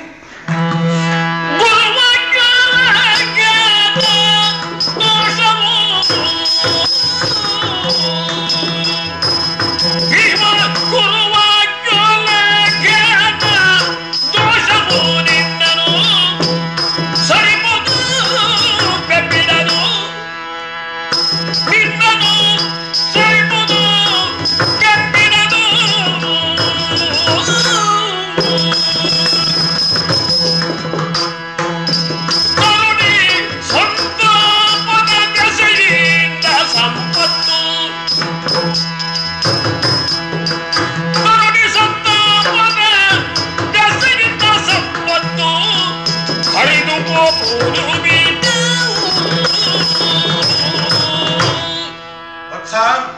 ಕರುಣಿ ಸಂತಾಪದ ದೆಸೆಯಿಂದ ಸಂಪತ್ತು ಕರುಣಿ ಸಂತಾಪದ ದೆಸೆಯಿಂದ ಸಂಪತ್ತು ಹರಿದು ಹೋಗುವುದು ವತ್ಸ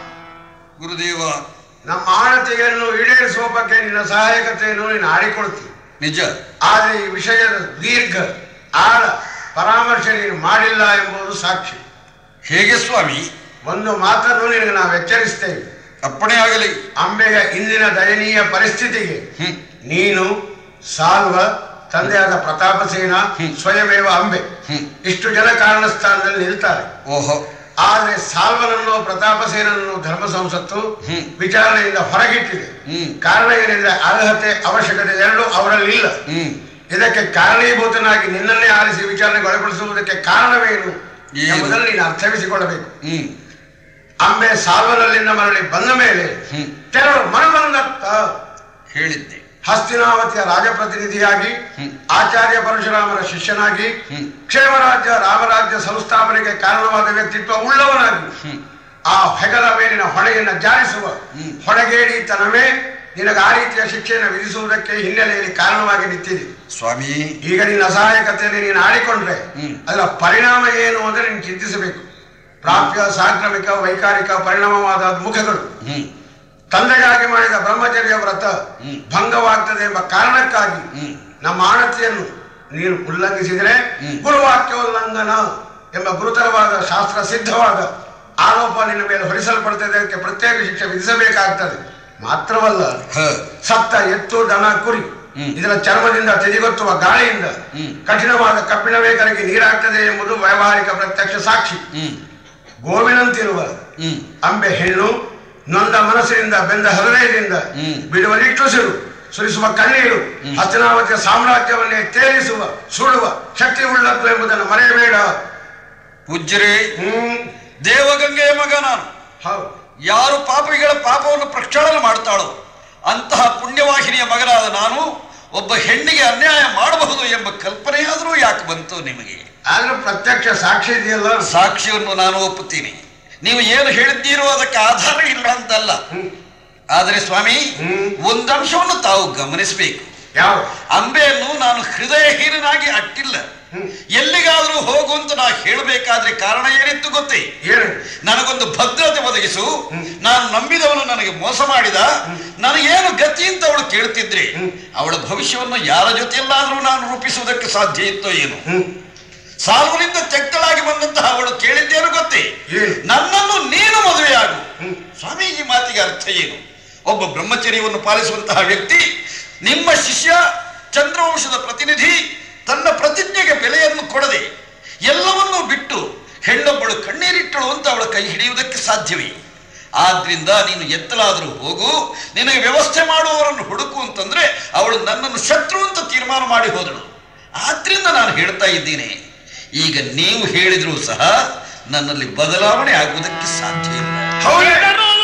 ಗುರುದೇವ ನಮ್ಮ ಆಣತಿಯನ್ನು ಈಡೇರಿಸುವ ಬಗ್ಗೆ ನಿನ್ನ ಸಹಾಯಕತೆಯನ್ನು ನೀನು ಆಡಿಕೊಳ್ತೀನಿ ನಿಜ ಆದರೆ ಈ ವಿಷಯದ ದೀರ್ಘ ಆಳ ಪರಾಮರ್ಶೆ ನೀನು ಮಾಡಿಲ್ಲ ಎಂಬುದು ಸಾಕ್ಷಿ ಹೇಗೆ ಸ್ವಾಮಿ ಒಂದು ಮಾತನ್ನು ನಿನಗೆ ನಾವು ಎಚ್ಚರಿಸ್ತೇವೆ ಅಪ್ಪಣೆ ಆಗಲಿ ಅಂಬೆಯ ಇಂದಿನ ದಯನೀಯ ಪರಿಸ್ಥಿತಿಗೆ ಹ್ಮ್ ನೀನು ಸಾಲ್ವ ತಂದೆಯಾದ ಪ್ರತಾಪಸೇನ ಹ್ಮ್. ಸ್ವಯಮೇವ ಅಂಬೆ ಹ್ಮ್. ಇಷ್ಟು ಜನ ಕಾರಣ ಸ್ಥಾನದಲ್ಲಿ ನಿಲ್ತಾರೆ ಓಹೋ ಆದರೆ ಸಾಲ್ವನನ್ನು ಪ್ರತಾಪಸೇನನ್ನು ಧರ್ಮ ಸಂಸತ್ತು ಹ್ಮ್. ವಿಚಾರಣೆಯಿಂದ ಹೊರಗಿಟ್ಟಿದೆ ಹ್ಮ್. ಕಾರಣ ಏನೆಂದ್ರೆ ಅರ್ಹತೆ ಅವಶ್ಯಕತೆ ಎರಡೂ ಅವರಲ್ಲಿ ಇಲ್ಲ ಹ್ಮ್ ಇದಕ್ಕೆ ಕಾರಣೀಭೂತನಾಗಿ ನಿನ್ನನ್ನೇ ಆರಿಸಿ ವಿಚಾರಣೆಗೆ ಒಳಪಡಿಸುವುದಕ್ಕೆ ಕಾರಣವೇನು ಏನು? ಎಂಬುದನ್ನು ನೀನು ಅರ್ಥವಿಸಿಕೊಳ್ಳಬೇಕು ಹ್ಮ್ ಅಂಬೆ ಸಾಲ್ವನಲ್ಲಿಂದ ಮರಳಿ ಬಂದ ಮೇಲೆ ಹ್ಮ್. ತೆರಳು ಮನಬಂದತ್ತ ಹೇಳಿದ್ದೆ ಹಸ್ತಿನಾವತಿಯ ರಾಜಪ್ರತಿನಿಧಿಯಾಗಿ ಹ್ಮ್. ಆಚಾರ್ಯ ಪರಶುರಾಮನ ಶಿಷ್ಯನಾಗಿ ಹ್ಮ್. ಕ್ಷೇಮರಾಜ್ಯ ರಾಮರಾಜ್ಯ ಸಂಸ್ಥಾಪನೆಗೆ ಕಾರಣವಾದ ವ್ಯಕ್ತಿತ್ವ ಉಳ್ಳವನಾಗಿ ಹ್ಮ್. ಆ ಹೆಗಲ ಮೇಲಿನ ಹೊಣೆಯನ್ನು ಜಾರಿಸುವ ಹ್ಮ್. ಹೊಣೆಗೇಡಿತನವೇ ನಿನಗೆ ಆ ರೀತಿಯ ಶಿಕ್ಷೆಯನ್ನು ವಿಧಿಸುವುದಕ್ಕೆ ಹಿನ್ನೆಲೆಯಲ್ಲಿ ಕಾರಣವಾಗಿ ನಿಂತಿದೆ ಸ್ವಾಮಿ ಈಗ ನಿನ್ನ ಅಸಹಾಯಕತೆಯಲ್ಲಿ ನೀನು ಆಡಿಕೊಂಡ್ರೆ ಹ್ಮ್. ಅದರ ಪರಿಣಾಮ ಏನು ಅಂತ ನೀನು ಚಿಂತಿಸಬೇಕು ಪ್ರಾಪ್ಯ ಸಾಂಕ್ರಾಮಿಕ ವೈಕಾರಿಕ ಪರಿಣಾಮವಾದ ಮುಖಗಳು ಹ್ಮ್ ತಂದೆಗಾಗಿ ಮಾಡಿದ ಬ್ರಹ್ಮಚರ್ಯ ವ್ರತ ಹ್ಮ್. ಭಂಗವಾಗ್ತದೆ ಎಂಬ ಕಾರಣಕ್ಕಾಗಿ ಹ್ಮ್. ನಮ್ಮ ಆಣತಿಯನ್ನು ನೀನು ಉಲ್ಲಂಘಿಸಿದರೆ ಹ್ಮ್. ಗುರುವಾಕ್ಯೋಲ್ಲಂಘನ ಎಂಬ ಗುರುತರವಾದ ಶಾಸ್ತ್ರ ಸಿದ್ಧವಾದ ಆರೋಪ ನಿನ್ನ ಮೇಲೆ ಹೊರಿಸಲ್ಪಡ್ತದೆ ಅದಕ್ಕೆ ಪ್ರತ್ಯೇಕ ಶಿಕ್ಷೆ ವಿಧಿಸಬೇಕಾಗ್ತದೆ ಮಾತ್ರವಲ್ಲ ಹ ಸತ್ತ ಎತ್ತು ದನ ಕುರಿ ಹ್ಮ್. ಇದರ ಚರ್ಮದಿಂದ ತೆಗೆಗೊತ್ತುವ ಗಾಳಿಯಿಂದ ಹ್ಮ್. ಕಠಿಣವಾದ ಕಬ್ಬಿಣವೇ ಕರಗಿ ನೀರಾಗ್ತದೆ ಎಂಬುದು ವ್ಯಾವಹಾರಿಕ ಪ್ರತ್ಯಕ್ಷ ಸಾಕ್ಷಿ ಹ್ಮ್ ಗೋವಿನಂತಿರುವ ಹ್ಮ್ ಅಂಬೆ ಹೆಣ್ಣು ನೊಂದ ಮನಸ್ಸಿನಿಂದ ಬೆಂದ ಹೃದಯದಿಂದ ಹ್ಮ್. ಬಿಡುವ ನಿಟ್ಟುಸಿರು ಸುರಿಸುವ ಕಣ್ಣೀರು ಹಸ್ತನಾವತಿಯ ಸಾಮ್ರಾಜ್ಯವನ್ನೇ ತೇಲಿಸುವ ಸುಡುವ ಶಕ್ತಿ ಉಳ್ಳದ್ದು ಎಂಬುದನ್ನು ಮರೆಯಬೇಡ ಪೂಜ್ಯರೇ ಹ್ಮ್ ದೇವಗಂಗೆಯ ಮಗ ನಾನು ಹೌದು ಯಾರು ಪಾಪಿಗಳ ಪಾಪವನ್ನು ಪ್ರಕ್ಷಾಳನ ಮಾಡ್ತಾಳೋ ಅಂತಹ ಪುಣ್ಯವಾಹಿನಿಯ ಮಗನಾದ ನಾನು ಒಬ್ಬ ಹೆಣ್ಣಿಗೆ ಅನ್ಯಾಯ ಮಾಡಬಹುದು ಎಂಬ ಕಲ್ಪನೆಯಾದರೂ ಯಾಕೆ ಬಂತು ನಿಮಗೆ ಆದ್ರೆ ಪ್ರತ್ಯಕ್ಷ ಸಾಕ್ಷಿ ಇದೆಯಲ್ಲ ಸಾಕ್ಷಿಯನ್ನು ನಾನು ಒಪ್ಪುತ್ತೀನಿ ನೀವು ಏನು ಹೇಳಿದ್ದೀರೋ ಅದಕ್ಕೆ ಆಧಾರ ಇಲ್ಲ ಅಂತಲ್ಲ ಹ್ಮ್. ಆದರೆ ಸ್ವಾಮಿ ಹ್ಮ್. ಒಂದಂಶವನ್ನು ತಾವು ಗಮನಿಸಬೇಕು ಯಾವ ಅಂಬೆಯನ್ನು ನಾನು ಹೃದಯಹೀನನಾಗಿ ಅಟ್ಟಿಲ್ಲ ಹ್ಮ್. ಎಲ್ಲಿಗಾದರೂ ಹೋಗು ಅಂತ ನಾ ಹೇಳಬೇಕಾದ್ರೆ ಕಾರಣ ಏನಿತ್ತು ಗೊತ್ತೇ ಏನು ನನಗೊಂದು ಭದ್ರತೆ ಒದಗಿಸು ಹ್ಮ್. ನಾನು ನಂಬಿದವನು ನನಗೆ ಮೋಸ ಮಾಡಿದ ನನಗೇನು ಗತಿ ಅಂತ ಅವಳು ಕೇಳ್ತಿದ್ರೆ ಹ್ಮ್. ಅವಳ ಭವಿಷ್ಯವನ್ನು ಯಾರ ಜೊತೆಯಲ್ಲಾದರೂ ನಾನು ರೂಪಿಸುವುದಕ್ಕೆ ಸಾಧ್ಯ ಇತ್ತೋ ಏನು ಹ್ಮ್ ಸಾಲ್ವನಿಂದ ತೆಕ್ತಳಾಗಿ ಬಂದಂತಹ ಅವಳು ಕೇಳಿದ್ದೇನು ಗೊತ್ತೇ ಏನು? ನನ್ನನ್ನು ನೀನು ಮದುವೆಯಾಗು ಹ್ಮ್. ಸ್ವಾಮಿ ಈ ಮಾತಿಗೆ ಅರ್ಥ ಏನು ಒಬ್ಬ ಬ್ರಹ್ಮಚರ್ಯವನ್ನು ಪಾಲಿಸುವಂತಹ ವ್ಯಕ್ತಿ ನಿಮ್ಮ ಶಿಷ್ಯ ಚಂದ್ರವಂಶದ ಪ್ರತಿನಿಧಿ ತನ್ನ ಪ್ರತಿಜ್ಞೆಗೆ ಬೆಲೆಯನ್ನು ಕೊಡದೆ ಎಲ್ಲವನ್ನೂ ಬಿಟ್ಟು ಹೆಣ್ಣೊಬ್ಬಳು ಕಣ್ಣೀರಿಟ್ಟಳು ಅಂತ ಅವಳ ಕೈ ಹಿಡಿಯುವುದಕ್ಕೆ ಸಾಧ್ಯವೇ ಆದ್ರಿಂದ ನೀನು ಎತ್ತಲಾದರೂ ಹೋಗು ನಿನಗೆ ವ್ಯವಸ್ಥೆ ಮಾಡುವವರನ್ನು ಹುಡುಕು ಅಂತಂದ್ರೆ ಅವಳು ನನ್ನನ್ನು ಶತ್ರು ಅಂತ ತೀರ್ಮಾನ ಮಾಡಿ ಹೋದಳು ಆದ್ರಿಂದ ನಾನು ಹೇಳ್ತಾ ಇದ್ದೀನಿ ಈಗ ನೀವು ಹೇಳಿದ್ರೂ ಸಹ ನನ್ನಲ್ಲಿ ಬದಲಾವಣೆ ಆಗುವುದಕ್ಕೆ ಸಾಧ್ಯ ಇಲ್ಲ ಹೌದೇ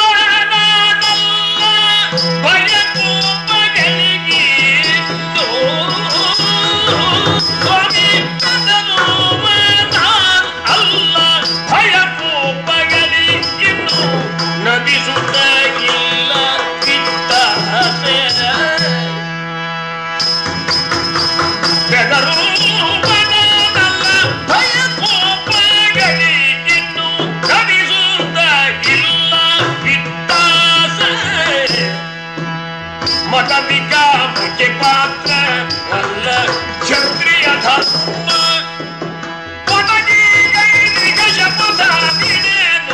ಮತಮಿಕ ಮುಖ್ಯ ಪಾತ್ರ ಅಲ್ಲ ಕ್ಷತ್ರಿಯ ಧರ್ಮ ಕೊಡಗಿ ಕೈಲಿಗ ಶಪಥ ನೀಡೇನು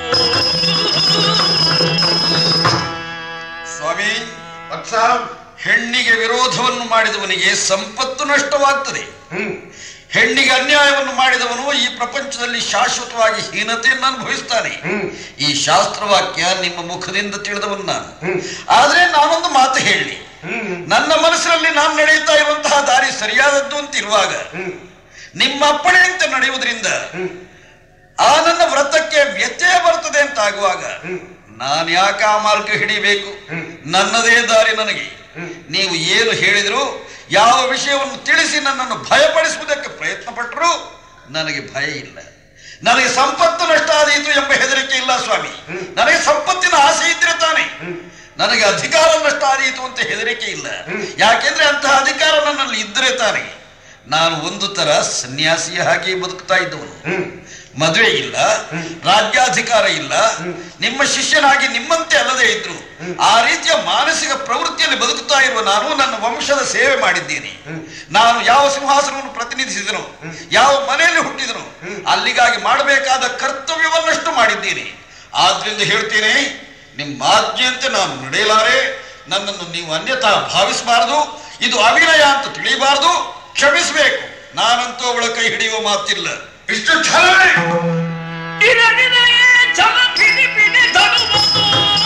ಸ್ವಾಮಿ ವತ್ಸ ಹೆಣ್ಣಿಗೆ ವಿರೋಧವನ್ನು ಮಾಡಿದವನಿಗೆ ಸಂಪತ್ತು ನಷ್ಟವಾಗ್ತದೆ ಹ್ಮ್ ಹೆಣ್ಣಿಗೆ ಅನ್ಯಾಯವನ್ನು ಮಾಡಿದವನು ಈ ಪ್ರಪಂಚದಲ್ಲಿ ಶಾಶ್ವತವಾಗಿ ಹೀನತೆಯನ್ನು ಅನುಭವಿಸ್ತಾನೆ ಹ್ಮ್. ಈ ಶಾಸ್ತ್ರವಾಕ್ಯ ನಿಮ್ಮ ಮುಖದಿಂದ ತಿಳಿದವನು ನಾನು ಹ್ಮ್. ಆದ್ರೆ ನಾನೊಂದು ಮಾತು ಹೇಳಿ ಹ್ಮ್ ನನ್ನ ಮನಸ್ಸಿನಲ್ಲಿ ನಾನು ನಡೆಯುತ್ತಾ ಇರುವಂತಹ ದಾರಿ ಸರಿಯಾದದ್ದು ಅಂತ ಇರುವಾಗ ಹ್ಮ್ ನಿಮ್ಮ ಅಪ್ಪಣೆಯಂತೆ ನಡೆಯುವುದರಿಂದ ಹ್ಮ್ ಆ ನನ್ನ ವ್ರತಕ್ಕೆ ವ್ಯತ್ಯಯ ಬರ್ತದೆ ಅಂತ ಆಗುವಾಗ ಹ್ಮ್. ನಾನು ಯಾಕೆ ಆ ಮಾರ್ಗ ಹಿಡಿಬೇಕು ಹ್ಮ್. ನನ್ನದೇ ದಾರಿ ನನಗೆ ಹ್ಮ್. ನೀವು ಏನು ಹೇಳಿದ್ರು ಯಾವ ವಿಷಯವನ್ನು ತಿಳಿಸಿ ನನ್ನನ್ನು ಭಯಪಡಿಸುವುದಕ್ಕೆ ಪ್ರಯತ್ನ ಪಟ್ಟರು ನನಗೆ ಭಯ ಇಲ್ಲ ನನಗೆ ಸಂಪತ್ತು ನಷ್ಟ ಆದೀತು ಎಂಬ ಹೆದರಿಕೆ ಇಲ್ಲ ಸ್ವಾಮಿ ಹ್ಮ್. ನನಗೆ ಸಂಪತ್ತಿನ ಆಸೆ ಇದ್ರೆ ತಾನೆ ಹ್ಮ್. ನನಗೆ ಅಧಿಕಾರ ನಷ್ಟ ಆದೀತು ಅಂತ ಹೆದರಿಕೆ ಇಲ್ಲ ಹ್ಮ್. ಯಾಕೆಂದ್ರೆ ಅಂತಹ ಅಧಿಕಾರ ನನ್ನಲ್ಲಿ ಇದ್ದರೆ ತಾನೆ ನಾನು ಒಂದು ತರ ಸನ್ಯಾಸಿಯ ಹಾಗೆ ಬದುಕ್ತಾ ಇದ್ದವನು ಹ್ಮ್ ಮದುವೆ ಇಲ್ಲ ರಾಜ್ಯಾಧಿಕಾರ ಇಲ್ಲ ನಿಮ್ಮ ಶಿಷ್ಯನಾಗಿ ನಿಮ್ಮಂತೆ ಅಲ್ಲದೆ ಇದ್ರು ಆ ರೀತಿಯ ಮಾನಸಿಕ ಪ್ರವೃತ್ತಿಯಲ್ಲಿ ಬದುಕುತ್ತಾ ಇರುವ ನಾನು ನನ್ನ ವಂಶದ ಸೇವೆ ಮಾಡಿದ್ದೀನಿ ನಾನು ಯಾವ ಸಿಂಹಾಸನವನ್ನು ಪ್ರತಿನಿಧಿಸಿದನು ಯಾವ ಮನೆಯಲ್ಲಿ ಹುಟ್ಟಿದನು ಅಲ್ಲಿಗಾಗಿ ಮಾಡಬೇಕಾದ ಕರ್ತವ್ಯವನ್ನಷ್ಟು ಮಾಡಿದ್ದೀನಿ ಆದ್ರಿಂದ ಹೇಳ್ತೀನಿ ನಿಮ್ಮ ಆಜ್ಞೆಯಂತೆ ನಾನು ನಡೆಯಲಾರೆ ನನ್ನನ್ನು ನೀವು ಅನ್ಯತಾ ಭಾವಿಸಬಾರದು ಇದು ಅವಿನಯ ಅಂತ ತಿಳಿಯಬಾರದು ಕ್ಷಮಿಸಬೇಕು ನಾನಂತೂ ಅವಳ ಕೈ ಹಿಡಿಯುವ ಮಾತಿಲ್ಲ ಇಷ್ಟು ಛಲವೇ ಇರಗಿನೇ ಛಲ ಪಿಡಿ ಪಿಡಿ ಧನುವನ್ನು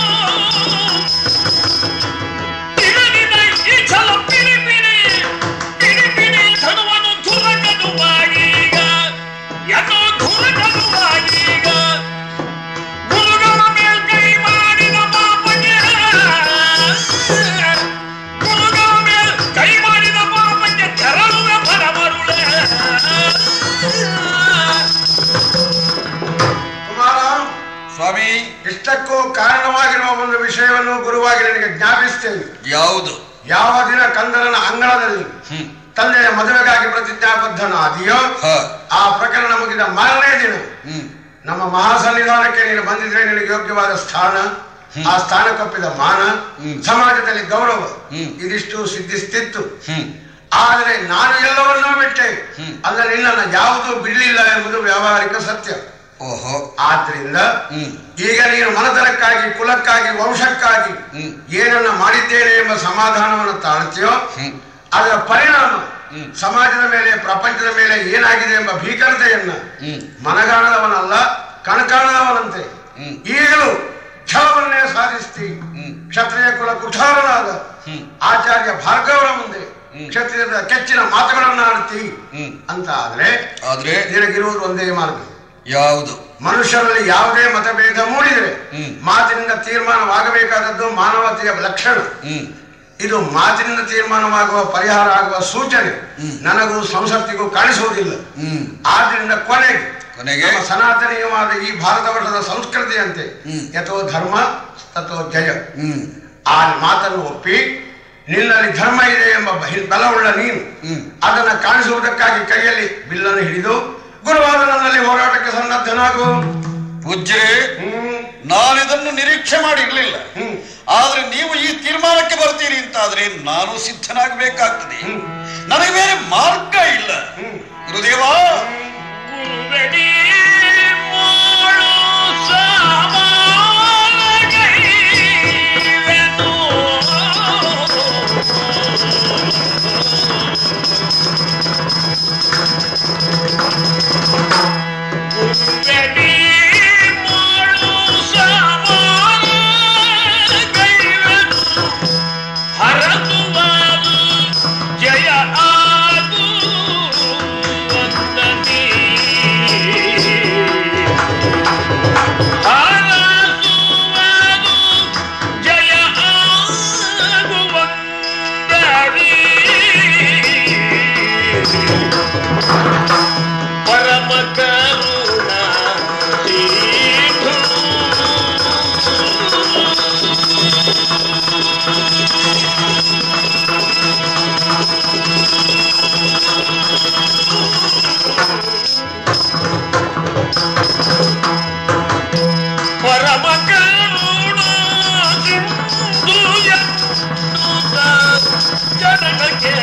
ಇರಗಿನೇ ಈ ಛಲ ಪಿಡಿ ಪಿಡಿ ಪಿಡಿ ಪಿಡಿ ಧನುವನ್ನು ಧುರಗದುವಾಗೀಗ ಏನೋ ಧುರಗದುವಾಗೀಗ ಗುರುಗಳ ಮೇಲ್ ಕೈ ಮಾಡಿದ ಪಾಪಕ್ಕೆ ಗುರುಗಳ ಮೇಲ್ ಕೈ ಮಾಡಿದ ಪಾಪಕ್ಕೆ ತೆರಳುವೆ ಪರಮರುಳೆ ಕುಮಾರ ಸ್ವಾಮಿ ಇಷ್ಟಕ್ಕೂ ಕಾರಣವಾಗಿರುವ ಒಂದು ವಿಷಯವನ್ನು ಗುರುವಾಗಿ ನನಗೆ ಜ್ಞಾಪಿಸ್ತೇನೆ ಯಾವುದು ಯಾವ ದಿನ ಕಂದನನ ಅಂಗಳದಲ್ಲಿ ಹ್ಮ್ ತಂದೆಯ ಮದುವೆಗಾಗಿ ಪ್ರತಿಜ್ಞಾಬದ್ಧನಾದಿಯೋ ಹ ಆ ಪ್ರಕರಣ ಮುಗಿದ ಮಾರನೇ ದಿನ ಹ್ಮ್ ನಮ್ಮ ಮಹಾಸನ್ನಿಧಾನಕ್ಕೆ ನೀನು ಬಂದಿದ್ರೆ ನಿನಗೆ ಯೋಗ್ಯವಾದ ಸ್ಥಾನ ಆ ಸ್ಥಾನಕ್ಕೊಪ್ಪಿದ ಮಾನ ಹ್ಮ್. ಸಮಾಜದಲ್ಲಿ ಗೌರವ ಹ್ಮ್. ಇದಿಷ್ಟು ಸಿದ್ಧಿಸ್ತಿತ್ತು ಹ್ಮ್ ಆದರೆ ನಾನು ಎಲ್ಲವನ್ನೂ ಬಿಟ್ಟೆ ಹ್ಮ್. ಅಲ್ಲ ನಿನ್ನನ್ನು ಯಾವುದೂ ಬಿಡಲಿಲ್ಲ ಎಂಬುದು ವ್ಯಾವಹಾರಿಕ ಸತ್ಯ ಓಹೋ ಆದ್ರಿಂದ ಹ್ಮ್ ಈಗ ನೀನು ಮನತನಕ್ಕಾಗಿ ಕುಲಕ್ಕಾಗಿ ವಂಶಕ್ಕಾಗಿ ಹ್ಮ್. ಏನನ್ನ ಮಾಡಿದ್ದೇನೆ ಎಂಬ ಸಮಾಧಾನವನ್ನು ತಾಳ್ತೀಯೋ ಹ್ಮ್ ಅದರ ಪರಿಣಾಮ ಹ್ಮ್. ಸಮಾಜದ ಮೇಲೆ ಪ್ರಪಂಚದ ಮೇಲೆ ಏನಾಗಿದೆ ಎಂಬ ಭೀಕರತೆಯನ್ನ ಹ್ಮ್ ಮನಗಾಣದವನಲ್ಲ ಕಣಕಾಣದವನಂತೆ ಹ್ಮ್. ಈಗಲೂ ಛಲವನ್ನೇ ಸಾಧಿಸ್ತಿ ಹ್ಮ್. ಕ್ಷತ್ರಿಯ ಕುಲ ಕುಠಾರನಾದ ಹ್ಮ್. ಆಚಾರ್ಯ ಭಾರ್ಗವರ ಮುಂದೆ ಹ್ಮ್. ಕ್ಷತ್ರಿಯದ ಕೆಚ್ಚಿನ ಮಾತುಗಳನ್ನ ಆಡ್ತಿ ಹ್ಮ್ ಅಂತ ಆದ್ರೆ ಆದ್ರೆ ನಿನಗಿರುವುದು ಒಂದೇ ಮಾರ್ಗ ಯಾವುದು ಮನುಷ್ಯರಲ್ಲಿ ಯಾವುದೇ ಮತಭೇದ ಮೂಡಿದರೆ ಹ್ಮ್. ಮಾತಿನಿಂದ ತೀರ್ಮಾನವಾಗಬೇಕಾದದ್ದು ಮಾನವತೆಯ ಲಕ್ಷಣ ಹ್ಮ್ ಇದು ಮಾತಿನಿಂದ ತೀರ್ಮಾನವಾಗುವ ಪರಿಹಾರ ಆಗುವ ಸೂಚನೆ ನನಗೂ ಸಂಸತ್ತಿಗೂ ಕಾಣಿಸುವುದಿಲ್ಲ ಹ್ಮ್ ಆದ್ರಿಂದ ಕೊನೆಗೆ ಕೊನೆಗೆ ನಮ್ಮ ಸನಾತನೀಯವಾದ ಈ ಭಾರತ ವರ್ಷದ ಸಂಸ್ಕೃತಿಯಂತೆ ಹ್ಮ್. ಯಥೋ ಧರ್ಮ ತಥೋ ಜಯ ಹ್ಮ್ ಆ ಮಾತನ್ನು ಒಪ್ಪಿ ನಿನ್ನಲ್ಲಿ ಧರ್ಮ ಇದೆ ಎಂಬ ಬಹಿ- ಬಲವುಳ್ಳ ನೀನು ಹ್ಮ್. ಅದನ್ನ ಕಾಣಿಸುವುದಕ್ಕಾಗಿ ಕೈಯಲ್ಲಿ ಬಿಲ್ಲನ್ನು ಹಿಡಿದು ಗುರುವಾದ ನನ್ನಲ್ಲಿ ಹೋರಾಟಕ್ಕೆ ಸನ್ನದ್ಧನಾಗು ಪೂಜ್ಯರೇ ಹ್ಮ್ ನಾನಿದನ್ನು ನಿರೀಕ್ಷೆ ಮಾಡಿರ್ಲಿಲ್ಲ ಹ್ಮ್. ಆದ್ರೆ ನೀವು ಈ ತೀರ್ಮಾನಕ್ಕೆ ಬರ್ತೀರಿ ಅಂತಾದ್ರೆ ನಾನು ಸಿದ್ಧನಾಗಬೇಕಾಗ್ತದೆ ಹ್ಮ್. ನನಗೆ ಬೇರೆ ಮಾರ್ಗ ಇಲ್ಲ ಹ್ಮ್. ಗುರುದೇವ ಗುರುವೆಡಿ ಮೋಳು ಸಾಮಾಗೈವೆನು. ಗುರುವೆಡಿ ಮೋಳು ಸಾಮಾಗೈವೆನು. ಹರಸುವುದು ಜಯ ಆಗು ವಂದನೆ. ಹರಸುವುದು ಜಯ ಆಗು ವಂದನೆ. ಪರಮ ಕರುಣಾ ಸಿಂಧು. ಪರಮ ಕರುಣಾ ಸಿಂಧುಯ ಜನಕ್ಕೆ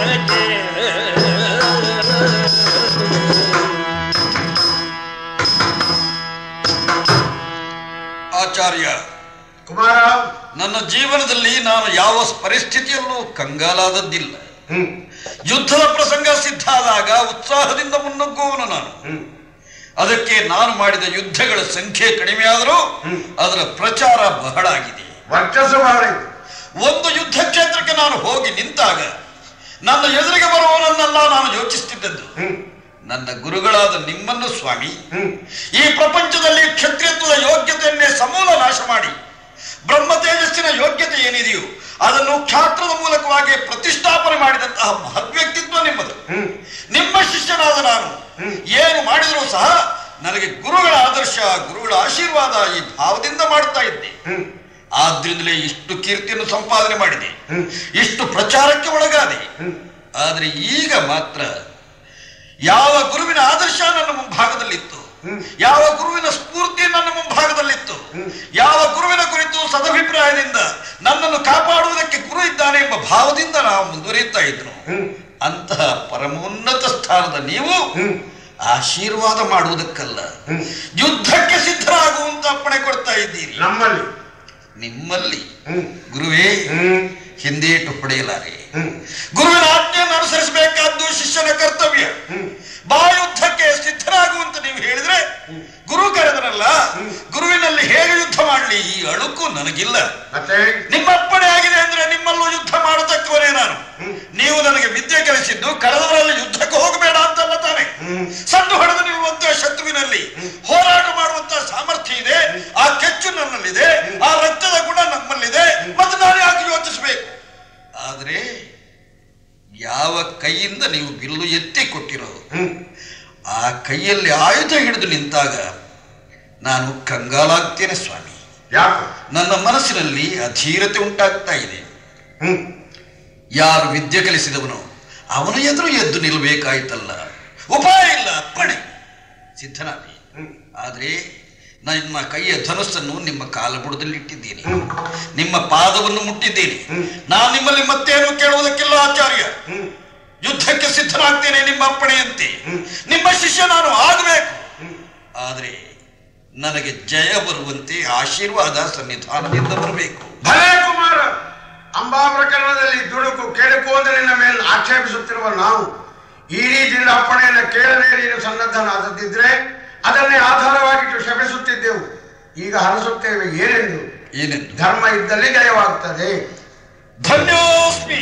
ಆಚಾರ್ಯ ಕುಮಾರ ನನ್ನ ಜೀವನದಲ್ಲಿ ನಾನು ಯಾವ ಪರಿಸ್ಥಿತಿಯಲ್ಲೂ ಕಂಗಾಲಾದದ್ದಿಲ್ಲ ಹ್ಮ್ ಯುದ್ಧದ ಪ್ರಸಂಗ ಸಿದ್ಧ ಆದಾಗ ಉತ್ಸಾಹದಿಂದ ಮುನ್ನುಗ್ಗುವವನು ನಾನು ಹ್ಮ್ ಅದಕ್ಕೆ ನಾನು ಮಾಡಿದ ಯುದ್ಧಗಳ ಸಂಖ್ಯೆ ಕಡಿಮೆಯಾದರೂ ಹ್ಮ್. ಅದರ ಪ್ರಚಾರ ಬಹಳ ಆಗಿದೆ ವರ್ಚಸ್ಸು ಬಹಳ ಇದೆ. ಒಂದು ಯುದ್ಧ ಕ್ಷೇತ್ರಕ್ಕೆ ನಾನು ಹೋಗಿ ನಿಂತಾಗ ನನ್ನ ಎದುರಿಗೆ ಬರುವವನನ್ನೆಲ್ಲ ನಾನು ಯೋಚಿಸುತ್ತಿದ್ದದ್ದು ಹ್ಮ್ ನನ್ನ ಗುರುಗಳಾದ ನಿಮ್ಮನ್ನು ಸ್ವಾಮಿ ಹ್ಮ್ ಈ ಪ್ರಪಂಚದಲ್ಲಿ ಕ್ಷತ್ರಿಯತ್ವದ ಯೋಗ್ಯತೆಯನ್ನೇ ಸಮೂಲ ನಾಶ ಮಾಡಿ ಬ್ರಹ್ಮ ತೇಜಸ್ಸಿನ ಯೋಗ್ಯತೆ ಏನಿದೆಯೋ ಅದನ್ನು ಕ್ಷಾತ್ರದ ಮೂಲಕವಾಗಿ ಪ್ರತಿಷ್ಠಾಪನೆ ಮಾಡಿದಂತಹ ಮಹದ್ವ್ಯಕ್ತಿತ್ವ ನಿಮ್ಮದು ಹ್ಮ್ ನಿಮ್ಮ ಶಿಷ್ಯನಾದ ನಾನು ಹ್ಮ್. ಏನು ಮಾಡಿದರೂ ಸಹ ನನಗೆ ಗುರುಗಳ ಆದರ್ಶ ಗುರುಗಳ ಆಶೀರ್ವಾದ ಈ ಭಾವದಿಂದ ಮಾಡ್ತಾ ಇದ್ದೆ ಹ್ಮ್ ಆದ್ರಿಂದಲೇ ಇಷ್ಟು ಕೀರ್ತಿಯನ್ನು ಸಂಪಾದನೆ ಮಾಡಿದೆ ಹ್ಮ್. ಇಷ್ಟು ಪ್ರಚಾರಕ್ಕೆ ಒಳಗಾದೆ ಹ್ಮ್ ಆದರೆ ಈಗ ಮಾತ್ರ ಯಾವ ಗುರುವಿನ ಆದರ್ಶ ನನ್ನ ಮುಂಭಾಗದಲ್ಲಿತ್ತು ಹ್ಮ್. ಯಾವ ಗುರುವಿನ ಸ್ಫೂರ್ತಿ ನನ್ನ ಮುಂಭಾಗದಲ್ಲಿತ್ತು ಹ್ಮ್. ಯಾವ ಗುರುವಿನ ಕುರಿತು ಸದಭಿಪ್ರಾಯದಿಂದ ನನ್ನನ್ನು ಕಾಪಾಡುವುದಕ್ಕೆ ಗುರು ಇದ್ದಾನೆ ಎಂಬ ಭಾವದಿಂದ ನಾವು ಮುಂದುವರಿಯುತ್ತಾ ಇದ್ರು ಹ್ಮ್ ಅಂತಹ ಪರಮೋನ್ನತ ಸ್ಥಾನದ ನೀವು ಹ್ಮ್ ಆಶೀರ್ವಾದ ಮಾಡುವುದಕ್ಕಲ್ಲ ಹ್ಮ್. ಯುದ್ಧಕ್ಕೆ ಸಿದ್ಧರಾಗುವಂತ ಅಪ್ಪಣೆ ಕೊಡ್ತಾ ಇದ್ದೀರಿ ನಮ್ಮಲ್ಲಿ ನಿಮ್ಮಲ್ಲಿ ಹ್ಮ್ ಗುರುವೇ ಹ್ಮ್ ಹಿಂದೇಟು ಹೊಡೆಯಲಾರೆ ಹ್ಮ್ ಗುರುವಿನ ಆಜ್ಞೆಯನ್ನು ಅನುಸರಿಸಬೇಕಾದ್ದು ಶಿಷ್ಯನ ಕರ್ತವ್ಯ ಹ್ಮ್ ಬಾ ಯುದ್ಧಕ್ಕೆ ಸಿದ್ಧರಾಗುವಂತ ನೀವು ಹೇಳಿದ್ರೆ ಗುರು ಕರೆದರಲ್ಲ ಗುರುವಿನಲ್ಲಿ ಹೇಗೆ ಯುದ್ಧ ಮಾಡಲಿ ಈ ಅಳುಕು ನನಗಿಲ್ಲ ಮತ್ತೆ ನಿಮ್ಮ ಅಪ್ಪಣೆ ಆಗಿದೆ ಅಂದ್ರೆ ನಿಮ್ಮಲ್ಲೂ ಯುದ್ಧ ಮಾಡತಕ್ಕವನೇ ನಾನು ಹ್ಮ್. ನೀವು ನನಗೆ ವಿದ್ಯೆ ಕಲಿಸಿದ್ದು ಕಳೆದವರಲ್ಲಿ ಯುದ್ಧಕ್ಕೆ ಹೋಗಬೇಡ ಅಂತಲ್ಲ ತಾನೆ ಹ್ಮ್. ಸದ್ದು ಹೊಡೆದು ನಿಲ್ಲುವಂತಹ ಶತ್ರುವಿನಲ್ಲಿ ಹೋರಾಟ ಮಾಡುವಂತಹ ಸಾಮರ್ಥ್ಯ ಇದೆ ಆ ಕೆಚ್ಚು ನನ್ನಲ್ಲಿದೆ ಆ ರಕ್ತದ ಗುಣ ನಮ್ಮಲ್ಲಿದೆ ಮತ್ತು ನಾನು ಯಾಕೆ ಯೋಚಿಸಬೇಕು ಆದ್ರೆ ಯಾವ ಕೈಯಿಂದ ನೀವು ಬಿಲ್ಲು ಎತ್ತಿ ಕೊಟ್ಟಿರೋದು ಹ್ಮ್ ಆ ಕೈಯಲ್ಲಿ ಆಯುಧ ಹಿಡಿದು ನಿಂತಾಗ ನಾನು ಕಂಗಾಲಾಗ್ತೇನೆ ಸ್ವಾಮಿ ಯಾಕೆ ನನ್ನ ಮನಸ್ಸಿನಲ್ಲಿ ಅಧೀರತೆ ಉಂಟಾಗ್ತಾ ಇದೆ ಹ್ಮ್ ಯಾರು ವಿದ್ಯೆ ಕಲಿಸಿದವನು ಅವನ ಎದುರು ಎದ್ದು ನಿಲ್ಲಬೇಕಾಯ್ತಲ್ಲ ಉಪಾಯ ಇಲ್ಲ ಅಪ್ಪಣೆ ಸಿದ್ಧನಾಗಿ ಹ್ಮ್ ಆದರೆ ನಿಮ್ಮ ಕೈಯ ಧನುಸ್ಸನ್ನು ನಿಮ್ಮ ಕಾಲಬುಡದಲ್ಲಿ ಇಟ್ಟಿದ್ದೀನಿ ಹ್ಮ್. ನಿಮ್ಮ ಪಾದವನ್ನು ಮುಟ್ಟಿದ್ದೀನಿ ಹ್ಮ್. ನಾನು ನಿಮ್ಮಲ್ಲಿ ಮತ್ತೇನು ಕೇಳುವುದಕ್ಕಿಲ್ಲ ಆಚಾರ್ಯ ಹ್ಮ್ ಯುದ್ಧಕ್ಕೆ ಸಿದ್ಧನಾಗ್ತೇನೆ ನಿಮ್ಮ ಅಪ್ಪಣೆಯಂತೆ ಹ್ಮ್. ನಿಮ್ಮ ಶಿಷ್ಯ ನಾನು ಆಗಬೇಕು ಹ್ಮ್. ಆದರೆ ನನಗೆ ಜಯ ಬರುವಂತೆ ಆಶೀರ್ವಾದ ಸನ್ನಿಧಾನದಿಂದ ಬರಬೇಕು ಭಲೇ ಕುಮಾರ ಅಂಬಾ ಪ್ರಕರಣದಲ್ಲಿ ದುಡುಕು ಕೆಡುಕು ಅಂದ್ರೆ ನಿನ್ನ ಮೇಲೆ ಆಕ್ಷೇಪಿಸುತ್ತಿರುವ ನಾವು ಈ ರೀತಿಯಿಂದ ಅಪ್ಪಣೆಯನ್ನು ಕೇಳದೆ ನೀನು ಸನ್ನದ್ಧನಾದದ್ದಿದ್ರೆ ಅದನ್ನೇ ಆಧಾರವಾಗಿಟ್ಟು ಶಪಿಸುತ್ತಿದ್ದೆವು ಈಗ ಹರಸುತ್ತೇವೆ ಏನೆಂದು ಏನೆಂದು ಧರ್ಮ ಇದ್ದಲ್ಲಿ ಜಯವಾಗ್ತದೆ ಧನ್ಯೋಸ್ಮಿ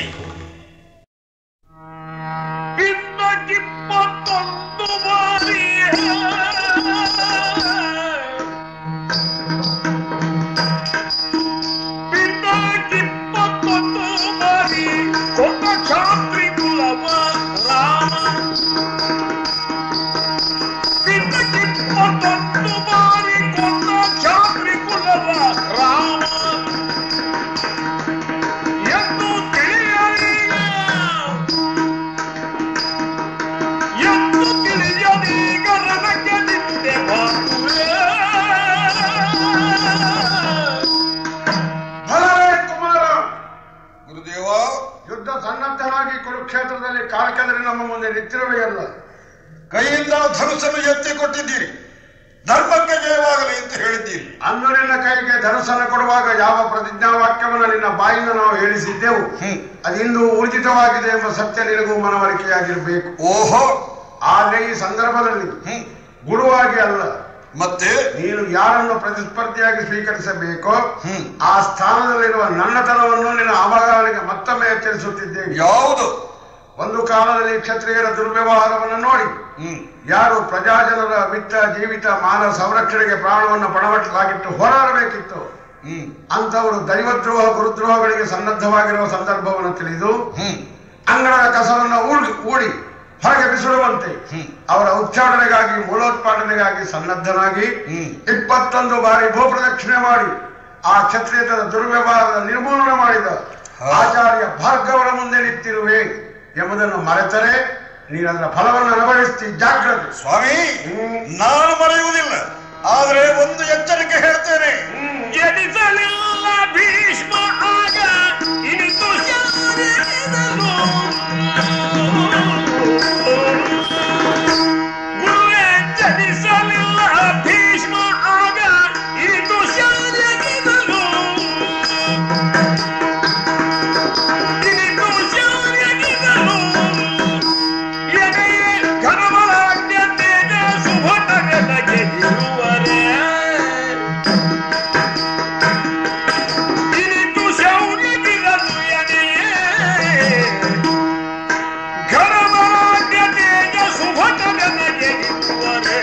ಇಪ್ಪತ್ತೊಂದು ಬಾರಿ ಇಪ್ಪತ್ತೊಂದು ಬಾರಿ ಕೊಂದ ಚಾತ್ರಿ ಕುಲವ ರಾಮ ಇಪ್ಪತ್ತೊಂದು ಬಾರಿ ಕೊಂದ ಚಾತ್ರಿ ಕುಲವ ರಾಮ ಎಂದು ತಿಳಿಯಲಿಲ್ಲ ಎಂದು ತಿಳಿಯದೀಗ ನನಗೆ ನಿಂದೆ ಬಾರುವೆ. ಭಲೇ ಕುಮಾರ ಗುರುದೇವ ಯುದ್ಧ ಸನ್ನದ್ಧನಾಗಿ ಕುರುಕ್ಷೇತ್ರದಲ್ಲಿ ಕಾಲ್ಕೆದರಿ ನಮ್ಮ ಮುಂದೆ ನಿಂತಿರುವೆಯಲ್ಲ ಕೈಯಿಂದ ಧನುಸನ್ನು ಎತ್ತಿ ಕೊಟ್ಟಿದ್ದೀರಿ ಧರ್ಮಕ್ಕೆ ಜಯವಾಗಲಿ ಅಂತ ಹೇಳಿದ್ದೀರಿ ಅಂದು ನಿನ್ನ ಕೈಗೆ ಧನಸನ್ನು ಕೊಡುವಾಗ ಯಾವ ಪ್ರತಿಜ್ಞಾ ವಾಕ್ಯವನ್ನು ನಿನ್ನ ಬಾಯಿಂದ ನಾವು ಹೇಳಿಸಿದ್ದೆವು ಹ್ಮ್. ಅದಿಂದು ಊರ್ಜಿತವಾಗಿದೆ ಎಂಬ ಸತ್ಯ ನಿನಗೂ ಮನವರಿಕೆಯಾಗಿರಬೇಕು ಓಹೋ ಆದ್ರೆ ಈ ಸಂದರ್ಭದಲ್ಲಿ ಹ್ಮ್ ಗುರುವಾಗಿ ಅಲ್ಲ ಮತ್ತೆ ನೀನು ಯಾರನ್ನು ಪ್ರತಿಸ್ಪರ್ಧಿಯಾಗಿ ಸ್ವೀಕರಿಸಬೇಕೋ ಹ್ಮ್. ಆ ಸ್ಥಾನದಲ್ಲಿರುವ ನನ್ನತನವನ್ನು ನಿನ್ನ ಅವಗಾಹನೆಗೆ ಮತ್ತೊಮ್ಮೆ ಎಚ್ಚರಿಸುತ್ತಿದ್ದೇನೆ ಯಾವುದು ಒಂದು ಕಾಲದಲ್ಲಿ ಕ್ಷತ್ರಿಯರ ದುರ್ವ್ಯವಹಾರವನ್ನು ನೋಡಿ ಹ್ಮ್ ಯಾರು ಪ್ರಜಾಜನರ ವಿತ್ತ ಜೀವಿತ ಮಾನ ಸಂರಕ್ಷಣೆಗೆ ಪ್ರಾಣವನ್ನು ಪಣವಟ್ಟಲಾಗಿಟ್ಟು ಹೋರಾಡಬೇಕಿತ್ತು ಹ್ಮ್ ಅಂತವರು ದೈವದ್ರೋಹ ಗುರುದ್ರೋಹಗಳಿಗೆ ಸನ್ನದ್ಧವಾಗಿರುವ ಸಂದರ್ಭವನ್ನು ತಿಳಿದು ಹ್ಮ್ ಅಂಗಳದ ಕಸವನ್ನು ಊಡಿ ಊಡಿ ಹೊರಗೆ ಬಿಸಿಡುವಂತೆ ಹ್ಮ್. ಅವರ ಉಚ್ಚಾರಣೆಗಾಗಿ ಮೂಲೋತ್ಪಾದನೆಗಾಗಿ ಸನ್ನದ್ಧನಾಗಿ ಹ್ಮ್. ಇಪ್ಪತ್ತೊಂದು ಬಾರಿ ಭೂಪ್ರದಕ್ಷಿಣೆ ಮಾಡಿ ಆ ಕ್ಷತ್ರಿಯತದ ದುರ್ವ್ಯವಹಾರದ ನಿರ್ಮೂಲನೆ ಮಾಡಿದ ಹಾ. ಆಚಾರ್ಯ ಭಾರ್ಗವರ ಮುಂದೆ ನಿಂತಿರುವೆ ಎಂಬುದನ್ನು ಮರೆತರೆ ನೀನದರ ಫಲವನ್ನು ಅನುಭವಿಸ್ತಿ ಜಾಗ್ರತೆ ಸ್ವಾಮಿ ಹ್ಮ್. ನಾನು ಮರೆಯುವುದಿಲ್ಲ ಆದ್ರೆ ಒಂದು ಎಚ್ಚರಿಕೆ ಹೇಳ್ತೇನೆ ಎನಿಸಲಿಲ್ಲ ಭೀಷ್ಮ ಆಗ ಇನಿತು ಶಾರಿದನು. ಗುರುವೇ ಜನಿಸಲಿಲ್ಲ ಭೀಷ್ಮ ಆಗ ಇನಿತು ಶಾರಿದನು. ಇನಿತು ಶಾರಿದನು. ಎದೆಯೇ ಘನಮರಾಜ್ಯ ತೇಜ ಸುಭಟನೆನಗೆ ಇರುವರೆ. ಇನಿತು ಶೌರ್ಯವಿರಲು ಎದೆಯೇ ಘನಮರಾಜ್ಯ ತೇಜ ಸುಭಟನೆನಗೆ ಇರುವರೆ.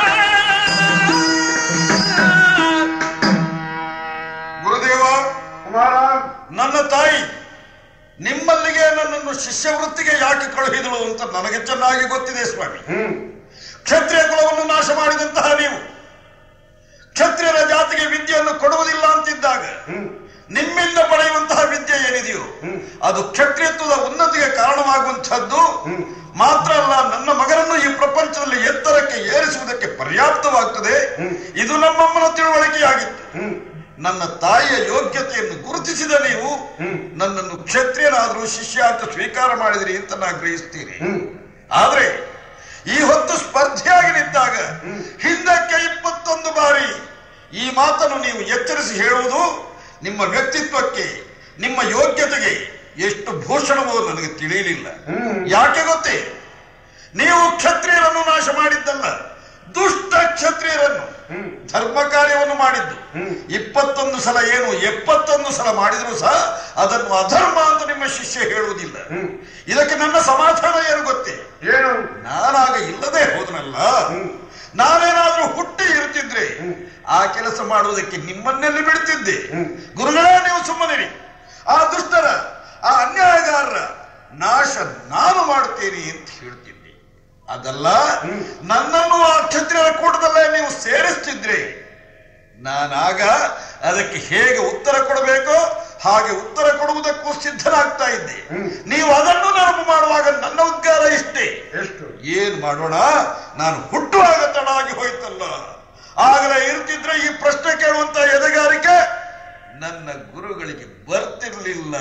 ಗುರುದೇವ ಕುಮಾರ ನನ್ನ ತಾಯಿ ನಿಮ್ಮಲ್ಲಿಗೆ ನನ್ನನ್ನು ಶಿಷ್ಯವೃತ್ತಿಗೆ ಯಾಕೆ ಕಳುಹಿದಳು ಅಂತ ನನಗೆ ಚೆನ್ನಾಗಿ ಗೊತ್ತಿದೆ ಸ್ವಾಮಿ ಹ್ಮ್ ಕ್ಷತ್ರಿಯ ಕುಲವನ್ನು ನಾಶ ಮಾಡಿದಂತಹ ನೀವು ಕ್ಷತ್ರಿಯರ ಜಾತಿಗೆ ವಿದ್ಯೆಯನ್ನು ಕೊಡುವುದಿಲ್ಲ ಅಂತಿದ್ದಾಗ ಹ್ಮ್ ನಿಮ್ಮಿಂದ ಪಡೆಯುವಂತಹ ವಿದ್ಯೆ ಏನಿದೆಯೋ ಅದು ಕ್ಷತ್ರಿಯತ್ವದ ಉನ್ನತಿಗೆ ಕಾರಣವಾಗುವಂತಹದ್ದು ಮಾತ್ರ ಅಲ್ಲ ನನ್ನ ಮಗನನ್ನು ಈ ಪ್ರಪಂಚದಲ್ಲಿ ಎತ್ತರಕ್ಕೆ ಏರಿಸುವುದಕ್ಕೆ ಪರ್ಯಾಪ್ತವಾಗ್ತದೆ ಇದು ನಮ್ಮಮ್ಮನ ತಿಳುವಳಿಕೆಯಾಗಿತ್ತು ನನ್ನ ತಾಯಿಯ ಯೋಗ್ಯತೆಯನ್ನು ಗುರುತಿಸಿದ ನೀವು ನನ್ನನ್ನು ಕ್ಷತ್ರಿಯನಾದರೂ ಶಿಷ್ಯ ಅಂತ ಸ್ವೀಕಾರ ಮಾಡಿದ್ರಿ ಅಂತ ನಾ ಗ್ರಹಿಸ್ತೀನಿ ಆದ್ರೆ ಈ ಹೊತ್ತು ಸ್ಪರ್ಧೆಯಾಗಿ ನಿಂತಾಗ ಹಿಂದಕ್ಕೆ ಇಪ್ಪತ್ತೊಂದು ಬಾರಿ ಈ ಮಾತನ್ನು ನೀವು ಎಚ್ಚರಿಸಿ ಹೇಳುವುದು ನಿಮ್ಮ ವ್ಯಕ್ತಿತ್ವಕ್ಕೆ ನಿಮ್ಮ ಯೋಗ್ಯತೆಗೆ ಎಷ್ಟು ಭೂಷಣವೋ ನನಗೆ ತಿಳಿಯಲಿಲ್ಲ ಯಾಕೆ ಗೊತ್ತೇ ನೀವು ಕ್ಷತ್ರಿಯರನ್ನು ನಾಶ ಮಾಡಿದ್ದಲ್ಲ ದುಷ್ಟ ಕ್ಷತ್ರಿಯರನ್ನು ಧರ್ಮ ಕಾರ್ಯವನ್ನು ಮಾಡಿದ್ದು ಇಪ್ಪತ್ತೊಂದು ಸಲ ಏನು ಎಪ್ಪತ್ತೊಂದು ಸಲ ಮಾಡಿದ್ರು ಸಹ ಅದನ್ನು ಅಧರ್ಮ ಅಂತ ನಿಮ್ಮ ಶಿಷ್ಯ ಹೇಳುವುದಿಲ್ಲ ಇದಕ್ಕೆ ನನ್ನ ಸಮಾಧಾನ ಏನು ಗೊತ್ತೇ ಏನು ನಾನಾಗ ಇಲ್ಲದೆ ಹೋದನಲ್ಲ ನಾನೇನಾದ್ರೂ ಹುಟ್ಟಿ ಇರುತ್ತಿದ್ರೆ ಆ ಕೆಲಸ ಮಾಡುವುದಕ್ಕೆ ನಿಮ್ಮನ್ನೆಲ್ಲಿ ಬಿಡ್ತಿದ್ದೆ ಗುರುಗಳೇ ನೀವು ಸುಮ್ಮನಿರಿ ಆ ದುಷ್ಟರ ಆ ಅನ್ಯಾಯಗಾರರ ನಾಶ ನಾನು ಮಾಡುತ್ತೇನೆ ಅಂತ ಹೇಳ್ತಿದ್ದೆ ಅದಲ್ಲ ನನ್ನನ್ನು ಆ ಕ್ಷತ್ರಿಯರ ಕೂಟದಲ್ಲೇ ನೀವು ಸೇರಿಸ್ತಿದ್ರೆ ನಾನಾಗ ಅದಕ್ಕೆ ಹೇಗೆ ಉತ್ತರ ಕೊಡಬೇಕೋ ಹಾಗೆ ಉತ್ತರ ಕೊಡುವುದಕ್ಕೂ ಸಿದ್ಧನಾಗ್ತಾ ಇದ್ದೆ ನೀವು ಅದನ್ನು ನೆನಪು ಮಾಡುವಾಗ ನನ್ನ ಉದ್ಗಾರ ಇಷ್ಟೇ ಎಷ್ಟು ಏನ್ ಮಾಡೋಣ ನಾನು ಹುಟ್ಟುವಾಗ ತಡ ಆಗಿ ಹೋಯ್ತಲ್ಲ ಆಗಲೇ ಇರ್ತಿದ್ರೆ ಈ ಪ್ರಶ್ನೆ ಕೇಳುವಂತ ಎದೆಗಾರಿಕೆ ನನ್ನ ಗುರುಗಳಿಗೆ ಬರ್ತಿರ್ಲಿಲ್ಲ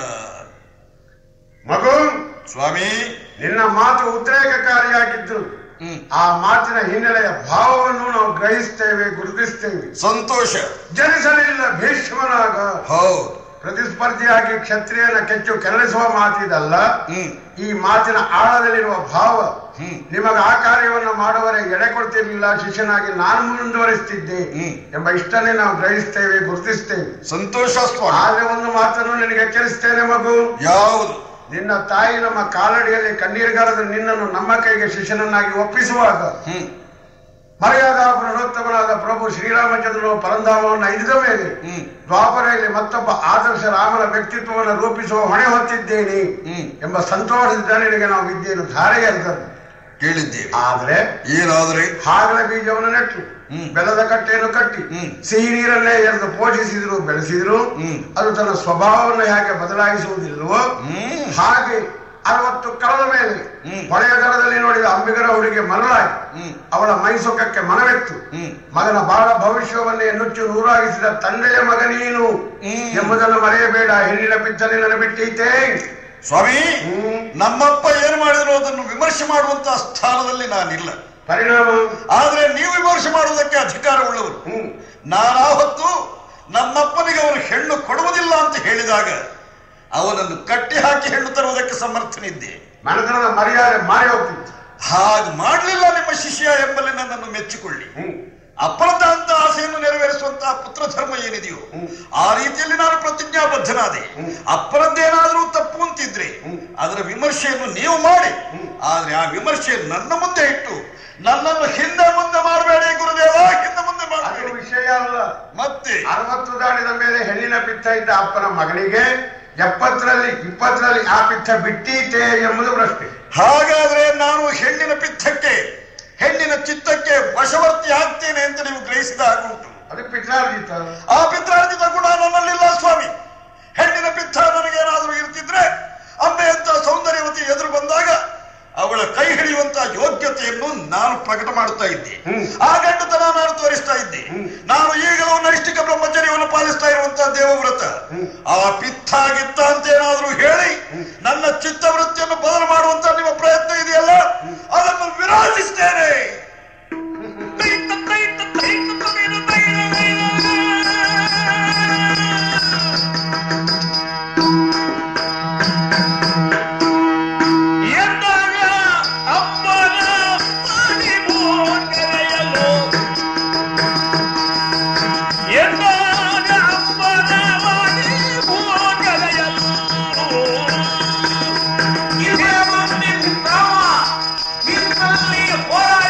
ಮಗು ಸ್ವಾಮಿ ನಿನ್ನ ಮಾತು ಉದ್ರೇಕಕಾರಿಯಾಗಿದ್ದು ಹ್ಮ್ ಆ ಮಾತಿನ ಹಿನ್ನೆಲೆಯ ಭಾವವನ್ನು ನಾವು ಗ್ರಹಿಸ್ತೇವೆ ಗುರುತಿಸ್ತೇವೆ ಸಂತೋಷ ಜನಿಸಲಿಲ್ಲ ಭೀಷ್ಮನಾಗ ಹೌದು ಪ್ರತಿಸ್ಪರ್ಧಿಯಾಗಿ ಕ್ಷತ್ರಿಯನ ಕೆಚ್ಚು ಕೆರಳಿಸುವ ಮಾತಿದಲ್ಲ ಹ್ಮ್ ಈ ಮಾತಿನ ಆಳದಲ್ಲಿರುವ ಭಾವ ಹ್ಮ್. ನಿಮಗೆ ಆ ಕಾರ್ಯವನ್ನು ಮಾಡುವವರೆಗೆ ಎಡೆ ಕೊಡ್ತಿರ್ಲಿಲ್ಲ ಶಿಷ್ಯನಾಗಿ ನಾನು ಮುಂದುವರಿಸ್ತಿದ್ದೆ ಹ್ಮ್. ಎಂಬ ಇಷ್ಟನ್ನೇ ನಾವು ಗ್ರಹಿಸ್ತೇವೆ ಗುರುತಿಸ್ತೇವೆ ಸಂತೋಷ ಸ್ವಾಮಿ ಆದ್ರೆ ಒಂದು ಮಾತನ್ನು ನಿನಗೆ ಎಚ್ಚರಿಸ್ತೇನೆ ಮಗು ಯಾವುದು ನಿನ್ನ ತಾಯಿ ನಮ್ಮ ಕಾಲಡಿಯಲ್ಲಿ ಕಣ್ಣೀರುಗಾರದ ನಿನ್ನನ್ನು ನಮ್ಮ ಕೈಗೆ ಶಿಷ್ಯನನ್ನಾಗಿ ಒಪ್ಪಿಸುವಾಗ ಹ್ಮ್ ಮರ್ಯಾದಾ ಪ್ರಣೋತ್ತಮನಾದ ಪ್ರಭು ಶ್ರೀರಾಮಚಂದ್ರನು ಪರಂಧಾಮವನ್ನು ಐದಿದ ಮೇಲೆ ಹ್ಮ್ ದ್ವಾಪರೆಯಲ್ಲಿ ಮತ್ತೊಬ್ಬ ಆದರ್ಶ ರಾಮನ ವ್ಯಕ್ತಿತ್ವವನ್ನು ರೂಪಿಸುವ ಹೊಣೆ ಹೊತ್ತಿದ್ದೇನೆ ಹ್ಮ್. ಎಂಬ ಸಂತೋಷದಿಂದ ನಿನಗೆ ನಾವು ವಿದ್ಯೆಯನ್ನು ಧಾರೆ ಎರೆದದ್ದು ಕೇಳಿದ್ದೇವೆ ಆದ್ರೆ ಏನಾದ್ರೆ ಹಾಗಲ ಬೀಜವನ್ನು ನೆಟ್ಟು ಹ್ಮ್. ಬೆಲ್ಲದ ಕಟ್ಟೆಯನ್ನು ಕಟ್ಟಿ ಹ್ಮ್. ಸಿಹಿ ನೀರನ್ನೇ ಎರೆದು ಪೋಷಿಸಿದ್ರು ಬೆಳೆಸಿದ್ರು ಹ್ಮ್. ಅದು ತನ್ನ ಸ್ವಭಾವವನ್ನು ಹೇಗೆ ಬದಲಾಯಿಸುವುದಿಲ್ಲವೋ ಹ್ಮ್ ಹಾಗೆ ಅರವತ್ತು ಕಳೆದ ಮೇಲೆ ಹ್ಮ್. ಹೊಳೆಯ ದರದಲ್ಲಿ ನೋಡಿದ ಅಂಬಿಗರ ಹುಡುಗಿ ಮರಳಾಯಿ ಹ್ಮ್. ಅವಳ ಮೈಸೊಕ್ಕಕ್ಕೆ ಮನವೆತ್ತು ಹ್ಮ್. ಮಗನ ಬಾಳ ಭವಿಷ್ಯವನ್ನೇ ನುಚ್ಚು ನೂರಾಗಿಸಿದ ತಂದೆಯ ಮಗ ನೀನು ಹ್ಮ್. ಎಂಬುದನ್ನು ಮರೆಯಬೇಡ ಹೆಣ್ಣಿನ ಪಿತ್ತನೆ ನೆನಪಿಟ್ಟೈತೆ ಸ್ವಾಮಿ ಹ್ಮ್. ನಮ್ಮಪ್ಪ ಏನು ಮಾಡಿದ್ರು ಅದನ್ನು ವಿಮರ್ಶೆ ಮಾಡುವಂತ ಸ್ಥಾನದಲ್ಲಿ ನಾನಿಲ್ಲ ಪರಿಣಾಮ ಆದ್ರೆ ನೀವು ವಿಮರ್ಶೆ ಮಾಡುವುದಕ್ಕೆ ಅಧಿಕಾರವುಳ್ಳವರು ಹ್ಮ್ ನಾನಾ ಹೊತ್ತು ನಮ್ಮಪ್ಪನಿಗೆ ಅವನು ಹೆಣ್ಣು ಕೊಡುವುದಿಲ್ಲ ಅಂತ ಹೇಳಿದಾಗ ಅವನನ್ನು ಕಟ್ಟಿ ಹಾಕಿ ಹೆಣ್ಣು ತರುವುದಕ್ಕೆ ಸಮರ್ಥನಿದ್ದೆ ಮನತನದ ಮರ್ಯಾದೆ ಮಾರಿ ಹೋಗ್ತಿತ್ತು ಹಾಗೆ ಮಾಡಲಿಲ್ಲ ನಿಮ್ಮ ಶಿಷ್ಯ ಎಂಬಲ್ಲಿ ನನ್ನನ್ನು ಮೆಚ್ಚಿಕೊಳ್ಳಿ ಹ್ಮ್ ಅಪರದ ಅಂತ ಆಸೆಯನ್ನು ನೆರವೇರಿಸುವಂತಹ ಪುತ್ರ ಧರ್ಮ ಏನಿದೆಯೋ ಆ ರೀತಿಯಲ್ಲಿ ನಾನು ಪ್ರತಿಜ್ಞಾಬದ್ಧನಾದೆ ಅಪರದ್ದೇನಾದರೂ ತಪ್ಪು ಅಂತಿದ್ರೆ ಅದರ ವಿಮರ್ಶೆಯನ್ನು ನೀವು ಮಾಡಿ ಆದ್ರೆ ಆ ವಿಮರ್ಶೆ ನನ್ನ ಮುಂದೆ ಇಟ್ಟು ನನ್ನನ್ನು ಹಿಂದೆ ಮುಂದೆ ಮಾಡಬೇಡಿ ಗುರುದೇವ ಹಿಂದೆ ಮುಂದೆ ಅದು ಮಾಡಬೇಡಿ ವಿಷಯ ಅಲ್ಲ ಮತ್ತೆ ಅರವತ್ತು ದಾಟಿದ ಮೇಲೆ ಹೆಣ್ಣಿನ ಪಿತ್ತ ಇದ್ದ ಅಪ್ಪನ ಮಗನಿಗೆ ಎಪ್ಪತ್ತರಲ್ಲಿ ಇಪ್ಪತ್ತರಲ್ಲಿ ಆ ಪಿತ್ತ ಬಿಟ್ಟೀತೆ ಎಂಬುದು ಪ್ರಶ್ನೆ ಹಾಗಾದ್ರೆ ನಾನು ಹೆಣ್ಣಿನ ಪಿತ್ತಕ್ಕೆ ಹೆಣ್ಣಿನ ಚಿತ್ತಕ್ಕೆ ವಶವರ್ತಿ ಆಗ್ತೇನೆ ಅಂತ ನೀವು ಗ್ರಹಿಸಿದ ಹಾಗುಂಟು ಅದು ಪಿತ್ರಾರ್ಜಿತ ಆ ಪಿತ್ರಾರ್ಜಿತ ಗುಣ ನನ್ನಲ್ಲಿಲ್ಲ ಸ್ವಾಮಿ ಹೆಣ್ಣಿನ ಪಿತ್ತ ನನಗೇನಾದ್ರೂ ಇರ್ತಿದ್ರೆ ಅಮ್ಮೆಯಂತ ಸೌಂದರ್ಯವತಿ ಎದುರು ಬಂದಾಗ ಅವಳ ಕೈ ಹಿಡಿಯುವಂತ ಯೋಗ್ಯತೆಯನ್ನು ನಾನು ಪ್ರಕಟ ಮಾಡುತ್ತಾ ಇದ್ದೆ ಹ್ಮ್. ಆ ಗಂಡತನ ನಾನು ತೋರಿಸ್ತಾ ಇದ್ದೆ ನಾನು ಈಗಲೂ ನೈಷ್ಠಿಕ ಬ್ರಹ್ಮಚರ್ಯವನ್ನು ಪಾಲಿಸ್ತಾ ಇರುವಂತಹ ದೇವವ್ರತ ಆ ಪಿತ್ತ ಗಿತ್ತ ಅಂತ ಏನಾದ್ರೂ ಹೇಳಿ ನನ್ನ ಚಿತ್ತವೃತ್ತಿಯನ್ನು ಬದಲು ಮಾಡುವಂತ ನಿಮ್ಮ ಪ್ರಯತ್ನ ಇದೆಯಲ್ಲ ಅದನ್ನು ವಿರೋಧಿಸ್ತೇನೆ ಎಂದಾಗ ಅಪ್ಪನ ಮಣಿಮೋನೆಯಲು ಎಂದಾಗ ಅಪ್ಪನ ಮಣಿಮೋನೆಯಲು ಇದೇ ಮುಂದೆ ನಿಂತಾವ ನಿನ್ನಲ್ಲಿ ಹೋರಾಡಿ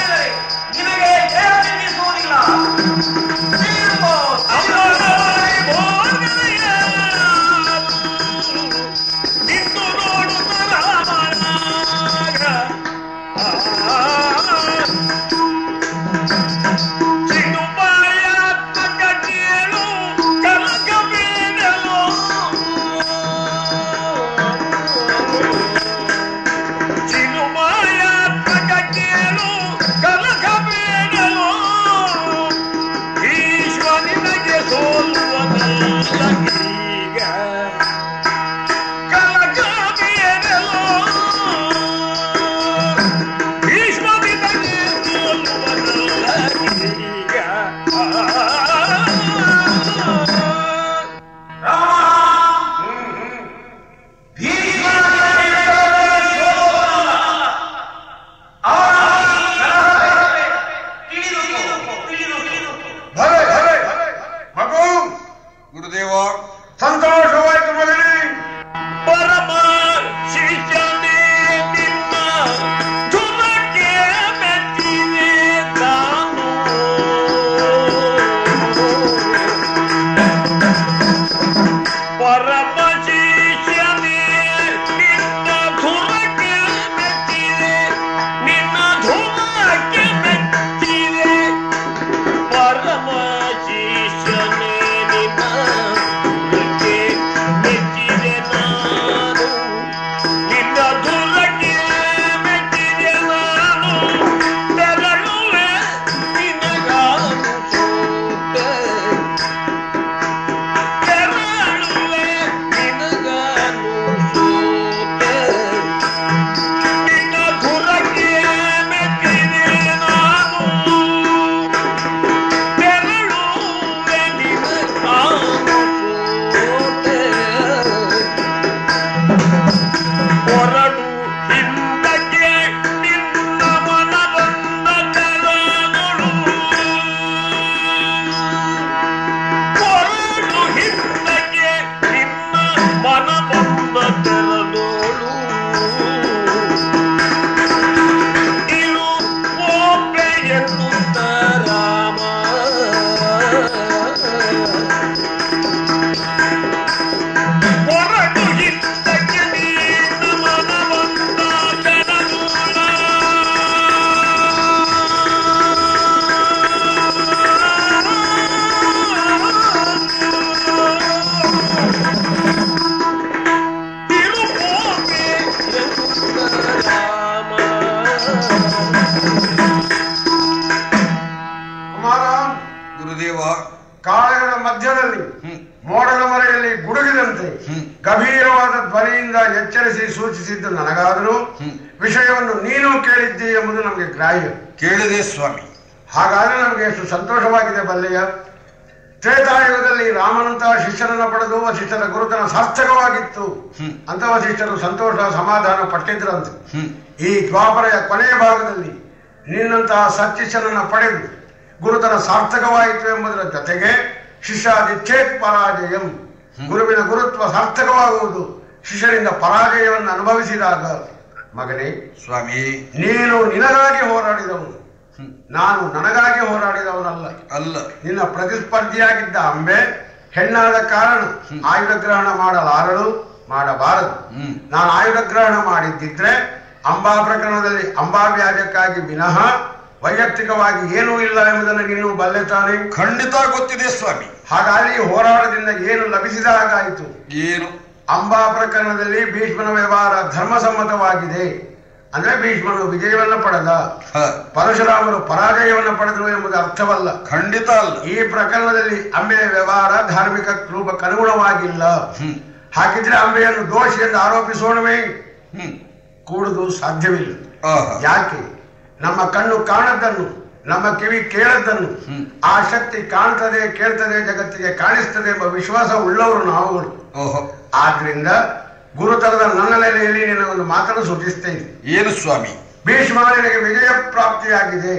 ಕಾಳಗದ ಮಧ್ಯದಲ್ಲಿ ಮೋಡದ ಮರೆಯಲ್ಲಿ ಗುಡುಗಿದಂತೆ ಗಂಭೀರವಾದ ಧ್ವನಿಯಿಂದ ಎಚ್ಚರಿಸಿ ಸೂಚಿಸಿದ್ದು ನನಗಾದರೂ ವಿಷಯವನ್ನು ನೀನು ಕೇಳಿದ್ದಿ ಎಂಬುದು ನಮಗೆ ಗ್ರಾಹ್ಯ ಕೇಳಿದೆ ಸ್ವಾಮಿ ಹಾಗಾದ್ರೆ ನಮಗೆ ಎಷ್ಟು ಸಂತೋಷವಾಗಿದೆ ಬಲ್ಲೆಯ ತ್ರೇತಾಯುಗದಲ್ಲಿ ರಾಮನಂತಹ ಶಿಷ್ಯರನ್ನು ಪಡೆದು ವಶಿಷ್ಠರ ಗುರುತನ ಸಾರ್ಥಕವಾಗಿತ್ತು ಅಂತ ವಶಿಷ್ಠರು ಸಂತೋಷ ಸಮಾಧಾನ ಪಟ್ಟಿದ್ರಂತೆ ಈ ದ್ವಾಪರೆಯ ಕೊನೆಯ ಭಾಗದಲ್ಲಿ ನಿನ್ನಂತಹ ಸತ್ಶಿಷ್ಯನನ್ನ ಪಡೆದು ಗುರುತನ ಸಾರ್ಥಕವಾಯಿತು ಎಂಬುದರ ಜೊತೆಗೆ ಶಿಷ್ಯಾದಿಚ್ಛೇತ್ ಪರಾಜಯಂ ಗುರುವಿನ ಗುರುತ್ವ ಸಾರ್ಥಕವಾಗುವುದು ಶಿಷ್ಯರಿಂದ ಪರಾಜಯವನ್ನು ಅನುಭವಿಸಿದಾಗ ಮಗನೇ ಸ್ವಾಮಿ ನೀನು ನಿನಗಾಗಿ ಹೋರಾಡಿದವನು ನಾನು ನನಗಾಗಿ ಹೋರಾಡಿದವನಲ್ಲ ಅಲ್ಲ ನಿನ್ನ ಪ್ರತಿಸ್ಪರ್ಧಿಯಾಗಿದ್ದ ಅಂಬೆ ಹೆಣ್ಣಾದ ಕಾರಣ ಆಯುಧ ಗ್ರಹಣ ಮಾಡಲಾರಳು ಮಾಡಬಾರದು ಹ್ಮ್. ನಾನು ಆಯುಧ ಗ್ರಹಣ ಮಾಡಿದ್ದಿದ್ರೆ ಅಂಬಾ ಪ್ರಕರಣದಲ್ಲಿ ಅಂಬಾ ವ್ಯಾಜಕ್ಕಾಗಿ ವಿನಃ ವೈಯಕ್ತಿಕವಾಗಿ ಏನೂ ಇಲ್ಲ ಎಂಬುದನ್ನು ನೀನು ಬಲ್ಲೆ ತಾನೆ ಖಂಡಿತ ಗೊತ್ತಿದೆ ಸ್ವಾಮಿ ಹಾಗಾಗಿ ಹೋರಾಟದಿಂದ ಏನು ಲಭಿಸಿದ ಹಾಗಾಯಿತು ಏನು ಅಂಬಾ ಪ್ರಕರಣದಲ್ಲಿ ಭೀಷ್ಮನ ವ್ಯವಹಾರ ಧರ್ಮಸಮ್ಮತವಾಗಿದೆ ಅಂದ್ರೆ ಭೀಷ್ಮನು ವಿಜಯವನ್ನು ಪಡೆದ ಹ, ಪರಶುರಾಮರು ಪರಾಜಯವನ್ನು ಪಡೆದರು ಎಂಬುದು ಅರ್ಥವಲ್ಲ ಖಂಡಿತ ಅಲ್ಲ ಈ ಪ್ರಕರಣದಲ್ಲಿ ಅಂಬೆಯ ವ್ಯವಹಾರ ಧಾರ್ಮಿಕ ರೂಪಕ್ಕನುಗುಣವಾಗಿಲ್ಲ ಹ್ಮ್ ಹಾಗಿದ್ರೆ ಅಂಬೆಯನ್ನು ದೋಷಿ ಎಂದು ಆರೋಪಿಸೋಣವೇ ಹ್ಮ್ ಕೂಡುವುದು ಸಾಧ್ಯವಿಲ್ಲ ಆಹಾ. ಯಾಕೆ ನಮ್ಮ ಕಣ್ಣು ಕಾಣದ್ದನ್ನು ನಮ್ಮ ಕಿವಿ ಕೇಳದ್ದನ್ನು ಆ ಶಕ್ತಿ ಕಾಣ್ತದೆ ಕೇಳ್ತದೆ ಜಗತ್ತಿಗೆ ಕಾಣಿಸ್ತದೆ ಎಂಬ ವಿಶ್ವಾಸ ಉಳ್ಳವರು ನಾವುಗಳು ಓಹೋ ಆದ್ರಿಂದ ಗುರುತರದ ನನ್ನ ನೆಲೆಯಲ್ಲಿ ನಿನ್ನ ಒಂದು ಮಾತನ್ನು ಸೂಚಿಸ್ತೇನೆ ಏನು ಸ್ವಾಮಿ ಭೀಷ್ಮ ನಿನಗೆ ವಿಜಯ ಪ್ರಾಪ್ತಿಯಾಗಿದೆ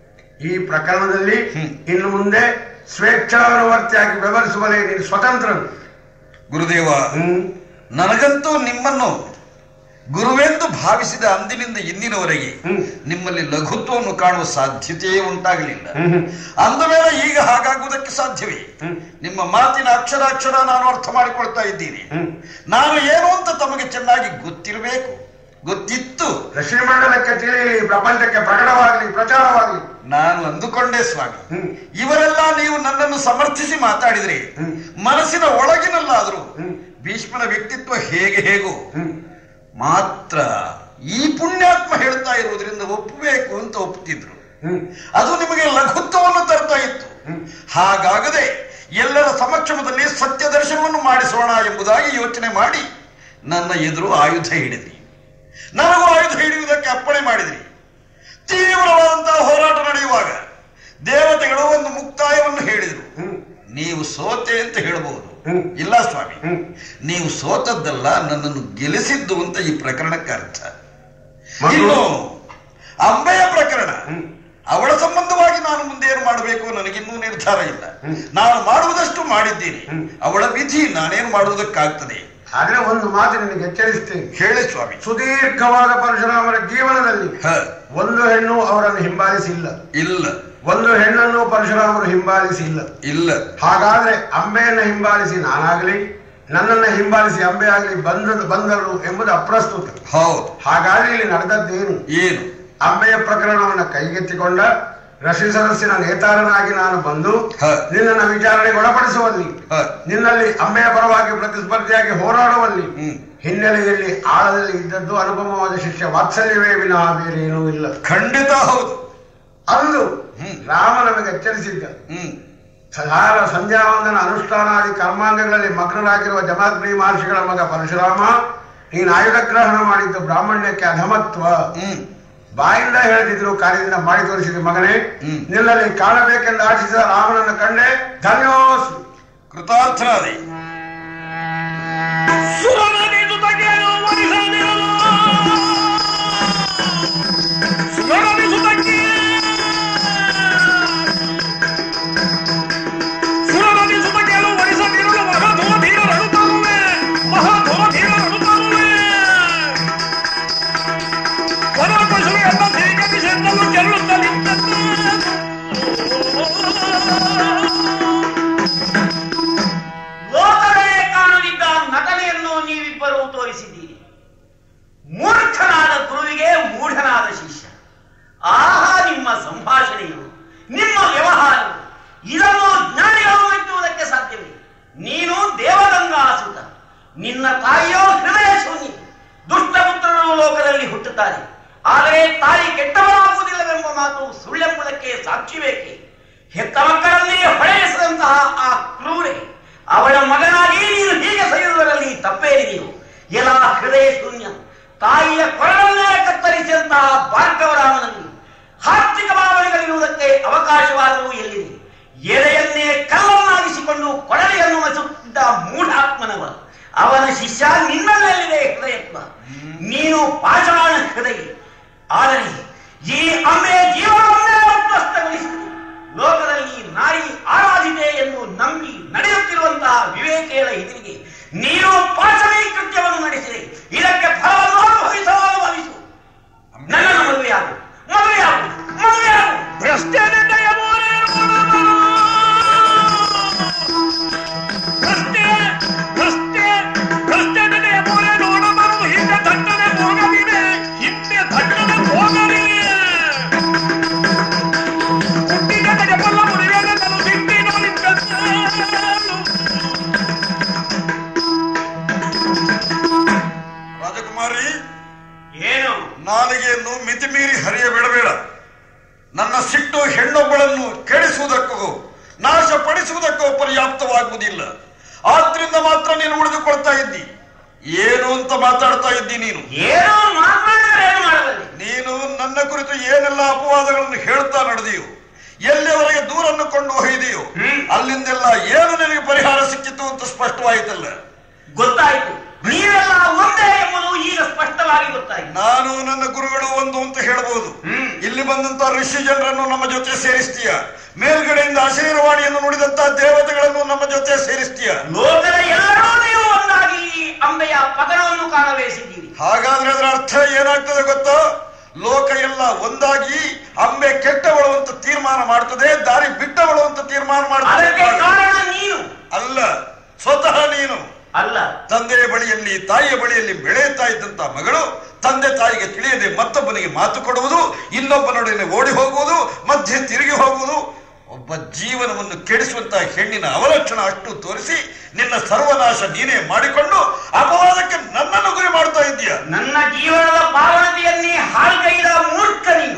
ಈ ಪ್ರಕರಣದಲ್ಲಿ ಹ್ಮ್. ಇನ್ನು ಮುಂದೆ ಸ್ವೇಚ್ಛಾನುವರ್ತಿಯಾಗಿ ವ್ಯವಹರಿಸುವಲೇ ನೀನು ಸ್ವತಂತ್ರನು ಗುರುದೇವ ಹ್ಮ್ ನನಗಂತೂ ನಿಮ್ಮನ್ನು ಗುರುವೆಂದು ಭಾವಿಸಿದ ಅಂದಿನಿಂದ ಇಂದಿನವರೆಗೆ ಹ್ಮ್. ನಿಮ್ಮಲ್ಲಿ ಲಘುತ್ವವನ್ನು ಕಾಣುವ ಸಾಧ್ಯತೆಯೇ ಉಂಟಾಗಲಿಲ್ಲ ಹ್ಮ್. ಅಂದ ಮೇಲೆ ಈಗ ಹಾಗಾಗುವುದಕ್ಕೆ ಸಾಧ್ಯವೇ ಹ್ಮ್. ನಿಮ್ಮ ಮಾತಿನ ಅಕ್ಷರಾಕ್ಷರ ನಾನು ಅರ್ಥ ಮಾಡಿಕೊಳ್ತಾ ಇದ್ದೀನಿ ಹ್ಮ್. ನಾನು ಏನು ಅಂತ ತಮಗೆ ಚೆನ್ನಾಗಿ ಗೊತ್ತಿರಬೇಕು ಗೊತ್ತಿತ್ತು ಶ್ರೀಮಂಡಲಕ್ಕೆ ತಿಳಿಯಲಿ ಪ್ರಪಂಚಕ್ಕೆ ಪ್ರಕಟವಾಗಲಿ ಪ್ರಚಾರವಾಗಲಿ ನಾನು ಅಂದುಕೊಂಡೆ ಸ್ವಾಮಿ ಹ್ಮ್. ಇವರೆಲ್ಲ ನೀವು ನನ್ನನ್ನು ಸಮರ್ಥಿಸಿ ಮಾತಾಡಿದ್ರೆ ಹ್ಮ್. ಮನಸ್ಸಿನ ಒಳಗಿನಲ್ಲಾದರೂ ಹ್ಮ್. ಭೀಷ್ಮನ ವ್ಯಕ್ತಿತ್ವ ಹೇಗೆ ಹೇಗೋ ಹ್ಮ್. ಮಾತ್ರ ಈ ಪುಣ್ಯಾತ್ಮ ಹೇಳ್ತಾ ಇರುವುದರಿಂದ ಒಪ್ಪಬೇಕು ಅಂತ ಒಪ್ಪುತ್ತಿದ್ರು ಹ್ಮ್. ಅದು ನಿಮಗೆ ಲಘುತ್ವವನ್ನು ತರ್ತಾ ಇತ್ತು ಹ್ಮ್. ಹಾಗಾಗದೆ ಎಲ್ಲರ ಸಮಕ್ಷಮದಲ್ಲಿ ಸತ್ಯ ದರ್ಶನವನ್ನು ಮಾಡಿಸೋಣ ಎಂಬುದಾಗಿ ಯೋಚನೆ ಮಾಡಿ ನನ್ನ ಎದುರು ಆಯುಧ ಹಿಡಿದ್ರಿ ನನಗೂ ಆಯುಧ ಹಿಡಿಯುವುದಕ್ಕೆ ಅಪ್ಪಣೆ ಮಾಡಿದ್ರಿ ತೀವ್ರವಾದಂತಹ ಹೋರಾಟ ನಡೆಯುವಾಗ ದೇವತೆಗಳು ಒಂದು ಮುಕ್ತಾಯವನ್ನು ಹೇಳಿದರು ಹ್ಮ್. ನೀವು ಸೋತೆ ಅಂತ ಹೇಳಬಹುದು ಹ್ಮ್. ಇಲ್ಲ ಸ್ವಾಮಿ ಹ್ಮ್. ನೀವು ಸೋತದ್ದಲ್ಲ ನನ್ನನ್ನು ಗೆಲ್ಲಿಸಿದ್ದು ಅಂತ ಈ ಪ್ರಕರಣಕ್ಕೆ ಅರ್ಥ ಮತ್ತು? ಇನ್ನು ಅಂಬೆಯ ಪ್ರಕರಣ ಹ್ಮ್. ಅವಳ ಸಂಬಂಧವಾಗಿ ನಾನು ಮುಂದೆ ಏನು ಮಾಡಬೇಕು ನನಗಿನ್ನೂ ನಿರ್ಧಾರ ಇಲ್ಲ ಹ್ಮ್. ನಾನು ಮಾಡುವುದಷ್ಟು ಮಾಡಿದ್ದೀನಿ ಹ್ಮ್. ಅವಳ ವಿಧಿ ನಾನೇನು ಮಾಡುವುದಕ್ಕಾಗ್ತದೆ ಆದ್ರೆ ಒಂದು ಮಾತು ನಿನಗೆ ಎಚ್ಚರಿಸ್ತೇನೆ ಹೇಳಿ ಸ್ವಾಮಿ ಸುದೀರ್ಘವಾದ ಪರಶುರಾಮರ ಜೀವನದಲ್ಲಿ ಹ, ಒಂದು ಹೆಣ್ಣು ಅವರನ್ನು ಹಿಂಬಾಲಿಸಿಲ್ಲ ಇಲ್ಲ ಒಂದು ಹೆಣ್ಣನ್ನು ಪರಶುರಾಮರು ಹಿಂಬಾಲಿಸಿಲ್ಲ ಇಲ್ಲ ಹಾಗಾದ್ರೆ ಅಂಬೆಯನ್ನ ಹಿಂಬಾಲಿಸಿ ನಾನಾಗಲಿ ನನ್ನನ್ನ ಹಿಂಬಾಲಿಸಿ ಅಂಬೆ ಆಗಲಿ ಬಂದದ್ದು ಬಂದರು ಎಂಬುದು ಅಪ್ರಸ್ತುತ ಹೌದು ಹಾಗಾದ್ರೆ ಇಲ್ಲಿ ನಡೆದದ್ದೇನು ಏನು ಅಂಬೆಯ ಪ್ರಕರಣವನ್ನು ಕೈಗೆತ್ತಿಕೊಂಡ ರಶಿ ಸದಸ್ಯನ ನೇತಾರನಾಗಿ ನಾನು ಬಂದು ಹ. ನಿನ್ನನ್ನು ವಿಚಾರಣೆಗೆ ಒಳಪಡಿಸುವಲ್ಲಿ ಹ. ನಿನ್ನಲ್ಲಿ ಅಂಬೆಯ ಪರವಾಗಿ ಪ್ರತಿಸ್ಪರ್ಧಿಯಾಗಿ ಹೋರಾಡುವಲ್ಲಿ ಹ್ಮ್. ಹಿನ್ನೆಲೆಯಲ್ಲಿ ಆಳದಲ್ಲಿ ಇದ್ದದ್ದು ಅನುಪಮವಾದ ಶಿಷ್ಯ ವಾತ್ಸಲ್ಯವೇ ವಿನಃ ಬೇರೇನೂ ಇಲ್ಲ ಖಂಡಿತ ಹೌದು ಅಂದು ಹ್ಮ್. ರಾಮ ನಮಗೆ ಎಚ್ಚರಿಸಿದ್ದ ಹ್ಮ್ ಸದಾರ ಸಂಧ್ಯಾವಂದನ ಅನುಷ್ಠಾನಾದಿ ಕರ್ಮಾಂಗಗಳಲ್ಲಿ ಮಗ್ನರಾಗಿರುವ ಜಮಾಗ್ನಿ ಮಹರ್ಷಿಗಳ ಮಗ ಪರಶುರಾಮ ನೀನು ಆಯುಧ ಗ್ರಹಣ ಮಾಡಿದ್ದು ಬ್ರಾಹ್ಮಣ್ಯಕ್ಕೆ ಅಧಮತ್ವ ಹ್ಮ್ ಬಾಯಿಂದ ಹೇಳ್ತಿದ್ರು ಕಾರ್ಯದಿಂದ ಮಾಡಿ ತೋರಿಸಿದ ಮಗನೇ ಹ್ಮ್. ನಿನ್ನಲ್ಲಿ ಕಾಣಬೇಕೆಂದು ಆಶಿಸಿದ ರಾಮನನ್ನು ಕಂಡೆ ಧನ್ಯೋಸ್ಮಿ ಕೃತಾರ್ಥನಾದೆ ಸುರನಿದು ತಗೆಯಲು ವರಿಸದಿರಲು ಸುರನಿದು ತಗ್ಗೆ ಸುರನಿದು ತಗೆಯಲು ವರಿಸದಿರಲು ಮಹಾಧುರ ಧೀರರಳು ತರುವೆ ಮಹಾಧುರ ಧೀರರಳು ತರುವೆ ವನ ಪಶು ಎಲ್ಲ ಧೀಗಮಿಸೆಂದಲು ಚೆಲ್ಲುತ್ತಲಿದ್ದ ಲೋಕವೇ ಕಾಣದಿದ್ದ ನಟನೆಯನ್ನು ನೀವಿಬ್ಬರು ತೋರಿಸಿದ್ದೀರಿ ಮೂರ್ಖನಾದ ಗುರುವಿಗೆ ಮೂಢನಾದ ಶಿಷ್ಯ ಆಹಾ ನಿಮ್ಮ ಸಂಭಾಷಣೆಯು ನಿಮ್ಮ ವ್ಯವಹಾರವು ಇದನ್ನು ಜ್ಞಾನಿಗಳು ಎತ್ತುವುದಕ್ಕೆ ಸಾಧ್ಯವೇ ನೀನು ದೇವಗಂಗಾಸುತ ನಿನ್ನ ತಾಯಿಯೋ ಹೃದಯ ಶೂನ್ಯ ದುಷ್ಟಪುತ್ರರು ಲೋಕದಲ್ಲಿ ಹುಟ್ಟುತ್ತಾರೆ ಆದರೆ ತಾಯಿ ಕೆಟ್ಟವರಾಗುವುದಿಲ್ಲವೆಂಬ ಮಾತು ಸುಳ್ಳೆಂಬುದಕ್ಕೆ ಸಾಕ್ಷಿ ಬೇಕೆ ಹೆತ್ತ ಮಕ್ಕಳನ್ನೇ ಹೊಳೆಯಿಸಿದಂತಹ ಆ ಕ್ರೂರೆ ಅವಳ ಮಗನಾಗಿ ನೀನು ಹೀಗೆ ಸೈಯುವುದರಲ್ಲಿ ತಪ್ಪೇನಿದೆಯೋ ಎಲ್ಲ ಹೃದಯ ಶೂನ್ಯ ತಾಯಿಯ ಕೊರಳನ್ನೇ ಕತ್ತರಿಸಿದಂತಹ ಭಾರ್ಗವರಾಮನಲ್ಲಿ ಆರ್ಥಿಕ ಭಾವನೆಗಳಿರುವುದಕ್ಕೆ ಅವಕಾಶವಾದರೂ ಎಲ್ಲಿದೆ ಎಲೆಯನ್ನೇ ಕಲ್ಲನ್ನಾಗಿಸಿಕೊಂಡು ಕೊಡಲೆಯನ್ನು ಮಸುತ್ತಿದ್ದ ಮೂಢಾತ್ಮನವ ಅವನ ಶಿಷ್ಯ ನಿನ್ನಲ್ಲಿದೆ ಹೃದಯತ್ವ ನೀನು ಪಾಷಾಣ ಹೃದಯ ಆದರೆ ಈ ಅಮ್ಮೆ ಜೀವನವನ್ನೇ ಉದ್ವಸ್ತಗೊಳಿಸಿದೆ ಲೋಕದಲ್ಲಿ ನಾರಿ ಆರಾಧಿತೆ ಎಂದು ನಂಬಿ ನಡೆಯುತ್ತಿರುವಂತಹ ವಿವೇಕೆಯ ಎದುರಿಗೆ ನೀನು ಪಾಶವೀ ಕೃತ್ಯವನ್ನು ನಡೆಸಿದೆ ಇದಕ್ಕೆ ಫಲವನ್ನು ಅನುಭವಿಸಲು ಅನುಭವಿಸು ನನ್ನನ್ನು ಮದುವೆಯಾಗು ಮದುವೆಯಾಗು ಮದುವೆಯಾಗು ಭ್ರಷ್ಟೆ ನಿನ್ನಯ ಮೋರೆ ನೋಡಬರು. ಭ್ರಷ್ಟೆ, ಭ್ರಷ್ಟೆ, ಭ್ರಷ್ಟೆ ನಿನ್ನಯ ಮೋರೆ ನೋಡಬರು. ಹಿಂದೆ ದಂಡನೆ ಹೋಗಲಿದೆ. ಹಿಂದೆ ದಂಡನೆ ಹೋಗಲಿದೆ. ಹುಟ್ಟಿದ ಜಪಲ್ಲ ಮುರಿಯದ ತನು ಸಿಟ್ಟಿ ನೋಡಿದ್ದದ್ದು. ರಾಜಕುಮಾರಿ ಏನು ನಾಲಿಗೆಯನ್ನು ಮಿತಿಮೀರಿ ಹರಿಯಬಿಡಬೇಡ ನನ್ನ ಸಿಟ್ಟು ಹೆಣ್ಣೊಬ್ಬಳನ್ನು ಕೆಡಿಸುವುದಕ್ಕೂ ನಾಶಪಡಿಸುವುದಕ್ಕೂ ಪರ್ಯಾಪ್ತವಾಗುವುದಿಲ್ಲ ಆದ್ರಿಂದ ಮಾತ್ರ ನೀನು ಉಳಿದುಕೊಳ್ತಾ ಇದ್ದಿ ಏನು ಅಂತ ಮಾತಾಡ್ತಾ ಇದ್ದಿ ನೀನು ಏನೋ ಮಾತನಾಡಿದರೆ ಏನು ಮಾಡಬಲ್ಲೆ ನೀನು ನನ್ನ ಕುರಿತು ಏನೆಲ್ಲ ಅಪವಾದಗಳನ್ನು ಹೇಳ್ತಾ ನಡೆದಿಯೋ ಎಲ್ಲಿಯವರೆಗೆ ದೂರನ್ನು ಕೊಂಡು ಒಯ್ದೆಯೋ ಹ್ಮ್. ಅಲ್ಲಿಂದೆಲ್ಲ ಏನು ನಿನಗೆ ಪರಿಹಾರ ಸಿಕ್ಕಿತು ಅಂತ ಸ್ಪಷ್ಟವಾಯಿತಲ್ಲ ಗೊತ್ತಾಯ್ತು ನೀವೆಲ್ಲ ಒಂದೇ ಎಂಬುದು ಈಗ ಸ್ಪಷ್ಟವಾಗಿ ಗೊತ್ತಾಯ್ತು ನಾನು ನನ್ನ ಗುರುಗಳು ಒಂದು ಅಂತ ಹೇಳಬಹುದು ಹ್ಮ್. ಇಲ್ಲಿ ಬಂದಂತ ಋಷಿ ಜನರನ್ನು ನಮ್ಮ ಜೊತೆ ಸೇರಿಸ್ತೀಯ ಮೇಲ್ಗಡೆಯಿಂದ ಆಶೀರ್ವಾಣಿಯನ್ನು ನುಡಿದಂತ ದೇವತೆಗಳನ್ನು ನಮ್ಮ ಜೊತೆ ಸೇರಿಸ್ತೀಯ ಲೋಕದ ಎಲ್ಲರೂ ನೀವು ಒಂದಾಗಿ ಈ ಅಂಬೆಯ ಪತನವನ್ನು ಕಾಣಬೇಸಿದ್ದೀರಿ ಹಾಗಾದ್ರೆ ಅದರ ಅರ್ಥ ಏನಾಗ್ತದೆ ಗೊತ್ತೋ ಲೋಕ ಎಲ್ಲ ಒಂದಾಗಿ ಅಂಬೆ ಕೆಟ್ಟವಳು ಅಂತ ತೀರ್ಮಾನ ಮಾಡ್ತದೆ ದಾರಿ ಬಿಟ್ಟವಳು ಅಂತ ತೀರ್ಮಾನ ಅದಕ್ಕೆ ಮಾಡ್ತದೆ ಕಾರಣ ನೀನು ಅಲ್ಲ ಸ್ವತಃ ನೀನು ಅಲ್ಲ ತಂದೆಯ ಬಳಿಯಲ್ಲಿ ತಾಯಿಯ ಬಳಿಯಲ್ಲಿ ಬೆಳೆಯುತ್ತಾ ಇದ್ದಂತ ಮಗಳು ತಂದೆ ತಾಯಿಗೆ ತಿಳಿಯದೆ ಮತ್ತೊಬ್ಬನಿಗೆ ಮಾತು ಕೊಡುವುದು ಇನ್ನೊಬ್ಬನೊಡನೆ ಓಡಿ ಹೋಗುವುದು ಮಧ್ಯೆ ತಿರುಗಿ ಹೋಗುವುದು ಒಬ್ಬ ಜೀವನವನ್ನು ಕೆಡಿಸುವಂತಹ ಹೆಣ್ಣಿನ ಅವಲಕ್ಷಣ ಅಷ್ಟು ತೋರಿಸಿ ನಿನ್ನ ಸರ್ವನಾಶ ನೀನೇ ಮಾಡಿಕೊಂಡು ಅಪವಾದಕ್ಕೆ ನನ್ನನ್ನು ಗುರಿ ಮಾಡ್ತಾ ಇದ್ದೀಯ ನನ್ನ ಜೀವನದ ಪಾವನತೆಯನ್ನೇ ಹಾಳ್ಗೈದ ಮೂರ್ಖ ನೀನು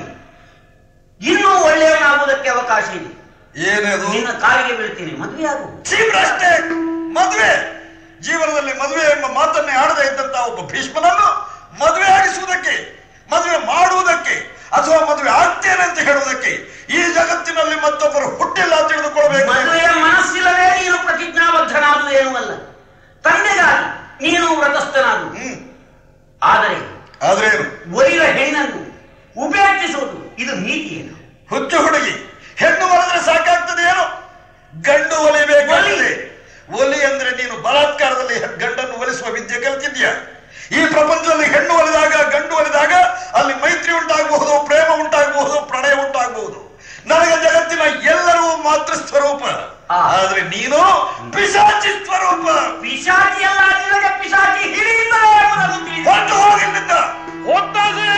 ಇನ್ನೂ ಒಳ್ಳೆಯವನಾಗುವುದಕ್ಕೆ ಅವಕಾಶ ಇದೆ ಏನೇದು ನಿನ್ನ ಕಾಲಿಗೆ ಬೀಳ್ತೀನಿ ಮದುವೆಯಾಗು ಅಷ್ಟೇ ಮದುವೆ ಜೀವನದಲ್ಲಿ ಮದುವೆ ಎಂಬ ಮಾತನ್ನೇ ಆಡದೇ ಇದ್ದಂತ ಒಬ್ಬ ಭೀಷ್ಮನನ್ನು ಮದುವೆ ಆಗಿಸುವುದಕ್ಕೆ ಮದುವೆ ಮಾಡುವುದಕ್ಕೆ ಅಥವಾ ಮದುವೆ ಆಗ್ತೇನೆ ಅಂತ ಹೇಳುವುದಕ್ಕೆ ಈ ಜಗತ್ತಿನಲ್ಲಿ ಮತ್ತೊಬ್ಬರು ಹುಟ್ಟಿಲ್ಲ ಅಂತ ತಿಳಿದುಕೊಳ್ಬೇಕು ಮದುವೆಯ ಮನಸ್ಸಿಲ್ಲದೆ ನೀನು ಪ್ರತಿಜ್ಞಾಬದ್ಧನಾದುದೇನೂ ಅಲ್ಲ ತಂದೆಗಾಗಿ ನೀನು ವ್ರತಸ್ಥನಾದು ಹ್ಮ್ ಆದರೆ ಆದ್ರೇನು ಒಲಿದ ಹೆಣ್ಣನ್ನು ಉಪೇಕ್ಷಿಸುವುದು ಇದು ನೀತಿಯೇನು ಹುಚ್ಚು ಹುಡುಗಿ ಹೆಣ್ಣು ಒಲಿದ್ರೆ ಸಾಕಾಗ್ತದೆ ಏನು ಗಂಡು ಒಲಿಬೇಕಾಗಿದೆ ಒಲಿ ಅಂದ್ರೆ ನೀನು ಬಲಾತ್ಕಾರದಲ್ಲಿ ಗಂಡನ್ನು ಒಲಿಸುವ ವಿದ್ಯೆ ಕಲಿತಿದ್ಯಾ ಈ ಪ್ರಪಂಚದಲ್ಲಿ ಹೆಣ್ಣು ಒಲಿದಾಗ ಗಂಡು ಒಲಿದಾಗ ಅಲ್ಲಿ ಮೈತ್ರಿ ಉಂಟಾಗಬಹುದು ಪ್ರೇಮ ಉಂಟಾಗಬಹುದು ಪ್ರಣಯ ಉಂಟಾಗಬಹುದು ನನಗೆ ಜಗತ್ತಿನ ಎಲ್ಲರೂ ಮಾತೃ ಸ್ವರೂಪ ಆ. ಆದ್ರೆ ನೀನು ಪಿಶಾಚಿ ಸ್ವರೂಪ ಪಿಶಾಚಿ ಅಲ್ಲ ನಿನಗೆ ಪಿಶಾಚಿ ಹಿಡಿಯುತ್ತದೆ ಎಂಬುದನ್ನು ತಿಳಿದು ಹೊರಟು ಹೋಗಿಲ್ಲಿಂದ ಹೊತ್ತಸೆ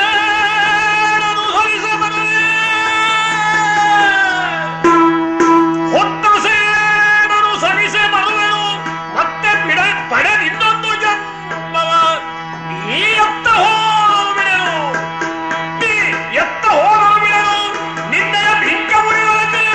ನಾನು ಸರಿಸಬರಲೆ. ಹೊತ್ತಸೆ ನಾನು ಸರಿಸೆ ಬರುವೆನು. ಮತ್ತೆ ಬಿಡ ಪಡೆದಿನ್ನೊಂದು ಜನ್ಮವ ನೀ ಎತ್ತ ಹೋಗಲು ಬಿಡೆನು. ನೀ ಎತ್ತ ಹೋಗಲು ಬಿಡೆನು. ನಿನ್ನೆಯ ಭಿಂಗ ಮುರಿಯುವುದಿಲ್ಲ.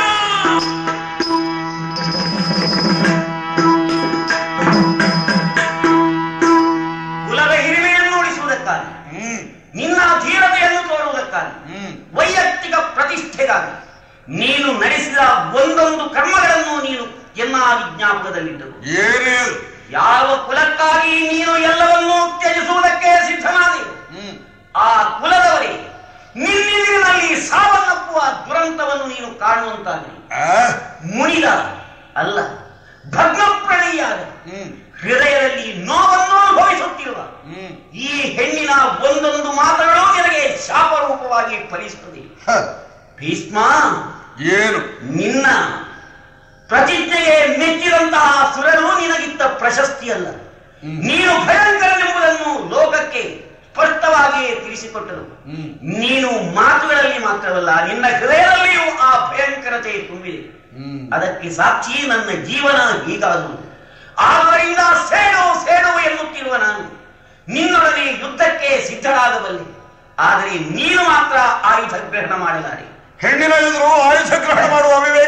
ಕುಲದ ಹಿರಿಮೆಯನ್ನು ಉಳಿಸುವುದಕ್ಕಾಗಿ ಹ್ಮ್ ನಿನ್ನ ಧೀರತೆಯನ್ನು ತೋರುವುದಕ್ಕಾಗಿ ಹ್ಮ್ ವೈಯಕ್ತಿಕ ಪ್ರತಿಷ್ಠೆಗಾಗಿ ನೀನು ನಡೆಸಿದ ಒಂದೊಂದು ಕರ್ಮಗಳನ್ನು ನೀನು ಎನ್ನಾಗಿ ಜ್ಞಾಪಕದಲ್ಲಿಟ್ಟರು ಏನೇ ಅದು? ಯಾವ ಕುಲಕ್ಕಾಗಿ ನೀನು ಎಲ್ಲವನ್ನೂ ತ್ಯಜಿಸುವುದಕ್ಕೆ ಸಿದ್ಧನಾದೆ ಹ್ಮ್ ಆ ಕುಲದವರೇ ನಿನ್ನೆದುರಿನಲ್ಲಿ ಸಾವನ್ನಪ್ಪುವ ದುರಂತವನ್ನು ನೀನು ಕಾಣುವಂತಾಗಲಿ ಆ? ಮುನಿದ ಅಲ್ಲ ಭಗ್ನಪ್ರಣಯಿಯಾದ ಹ್ಮ್ ಹೃದಯದಲ್ಲಿ ನೋವನ್ನು ಅನುಭವಿಸುತ್ತಿರುವ ಹ್ಮ್ ಈ ಹೆಣ್ಣಿನ ಒಂದೊಂದು ಮಾತುಗಳು ನಿನಗೆ ಶಾಪರೂಪವಾಗಿ ಫಲಿಸುತ್ತದೆ ಹ, ಭೀಷ್ಮ ಏನು ನಿನ್ನ ಪ್ರತಿಜ್ಞೆಗೆ ಮೆಚ್ಚಿದಂತಹ ಸುರರು ನಿನಗಿತ್ತ ಪ್ರಶಸ್ತಿ ಅಲ್ಲ ಹ್ಮ್. ನೀನು ಭಯಂಕರನೆಂಬುದನ್ನು ಲೋಕಕ್ಕೆ ಸ್ಪಷ್ಟವಾಗಿಯೇ ತಿಳಿಸಿಕೊಟ್ಟರು ಹ್ಮ್ ನೀನು ಮಾತುಗಳಲ್ಲಿ ಮಾತ್ರವಲ್ಲ ನಿನ್ನ ಹೃದಯದಲ್ಲಿಯೂ ಆ ಭಯಂಕರತೆ ತುಂಬಿದೆ ಹ್ಮ್ ಅದಕ್ಕೆ ಸಾಕ್ಷಿ ನನ್ನ ಜೀವನ ಹೀಗಾದುದು ಆದ್ದರಿಂದ ಸೇಡು ಸೇಡು ಎನ್ನುತ್ತಿರುವ ನಾನು ನಿನ್ನೊಡನೆ ಯುದ್ಧಕ್ಕೆ ಸಿದ್ಧರಾಗಬಲ್ಲೆ ಆದರೆ ನೀನು ಮಾತ್ರ ಆಯುಧ ಗ್ರಹಣ ಮಾಡಲಾರೆ ಹೆಣ್ಣಿನ ಎದುರು ಆಯುಧ ಗ್ರಹಣ ಮಾಡುವ ಅವಿವೇಕ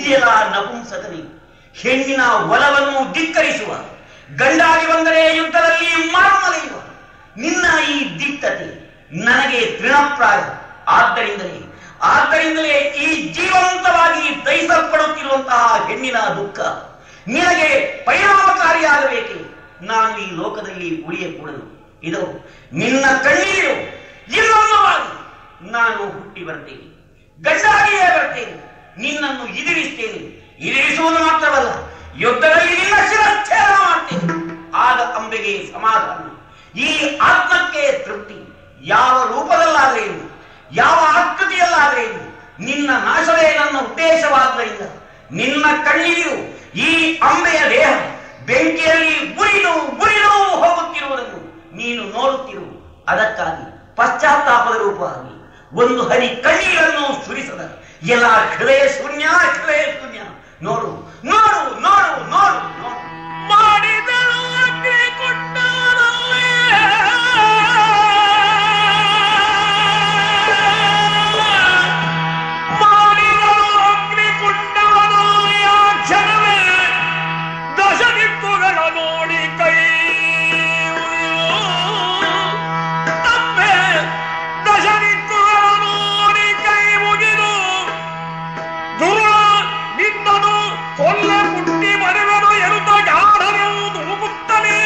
ಇದೆಯಲ್ಲ ನಪುಂಸಕನೇ ಹೆಣ್ಣಿನ ಒಲವನ್ನು ಧಿಕ್ಕರಿಸುವ ಗಂಡಾಗಿ ಬಂದರೆ ಯುದ್ಧದಲ್ಲಿ ಮರಮಲೆಯುವ ನಿನ್ನ ಈ ದಿಟ್ಟತೆ ನನಗೆ ತೃಣಪ್ರಾಯ ಆದ್ದರಿಂದಲೇ ಆದ್ದರಿಂದಲೇ ಈ ಜೀವಂತವಾಗಿ ದಹಿಸಲ್ಪಡುತ್ತಿರುವಂತಹ ಹೆಣ್ಣಿನ ದುಃಖ ನಿನಗೆ ಪರಿಣಾಮಕಾರಿಯಾಗಬೇಕೆ ನಾನು ಈ ಲೋಕದಲ್ಲಿ ಉಳಿಯಕೂಡದು ಇದು ನಿನ್ನ ಕಣ್ಣೀರು ಇನ್ನೊಂದವಾಗಿ ನಾನು ಹುಟ್ಟಿ ಬರ್ತೇನೆ ಗಂಡಾಗಿಯೇ ಬರ್ತೇನೆ ನಿನ್ನನ್ನು ಇದಿರಿಸ್ತೇನೆ ಇದಿರಿಸುವುದು ಮಾತ್ರವಲ್ಲ ಯುದ್ಧದಲ್ಲಿ ನಿನ್ನ ಶಿರಚ್ಛೇದನ ಮಾಡ್ತೇನೆ ಆಗ ಅಂಬೆಗೆ ಸಮಾಧಾನ ಈ ಆತ್ಮಕ್ಕೆ ತೃಪ್ತಿ ಯಾವ ರೂಪದಲ್ಲಾದರೇನು ಯಾವ ಆಕೃತಿಯಲ್ಲಾದರೇನು ನಿನ್ನ ನಾಶವೇ ನನ್ನ ಉದ್ದೇಶವಾದ್ದರಿಂದ ನಿನ್ನ ಕಣ್ಣೀರು ಈ ಅಂಬೆಯ ದೇಹ ಬೆಂಕಿಯಲ್ಲಿ ಉರಿದು ಉರಿದು ಹೋಗುತ್ತಿರುವುದನ್ನು ನೀನು ನೋಡುತ್ತಿರು ಅದಕ್ಕಾಗಿ ಪಶ್ಚಾತ್ತಾಪದ ರೂಪವಾಗಿ ಒಂದು ಹನಿ ಕಣ್ಣೀರನ್ನು ಸುರಿಸದ ಎಲ್ಲ ಹೃದಯ ಶೂನ್ಯ ಹೃದಯ ಶೂನ್ಯ ನೋಡು ನೋಡು ನೋಡು ನೋಡು ನೋಡು ಮಾಡಿದಳು ಅಗ್ನಿ ಕೊಂಡವನಲ್ಲೇ. ಮಾಡಿದಳು ಅಗ್ನಿ ಕೊಂಡವನಲ್ಲೇ ಆ ಕ್ಷಣವೇ ದಶ ದಿಕ್ಕುಗಳ ನೋಡಿ ಕೈ ಮುಗಿದು. ತಪ್ಪೆ ದಶ ದಿಕ್ಕುಗಳ ನೋಡಿ ಕೈ ಮುಗಿದು ದುರ ನಿನ್ನನು ಕೊಲ್ಲ ಮುಟ್ಟಿ ಮರೆವನು ಎರುತ ಗಾಢನೆಂದು ಮುಗುತ್ತಲೇ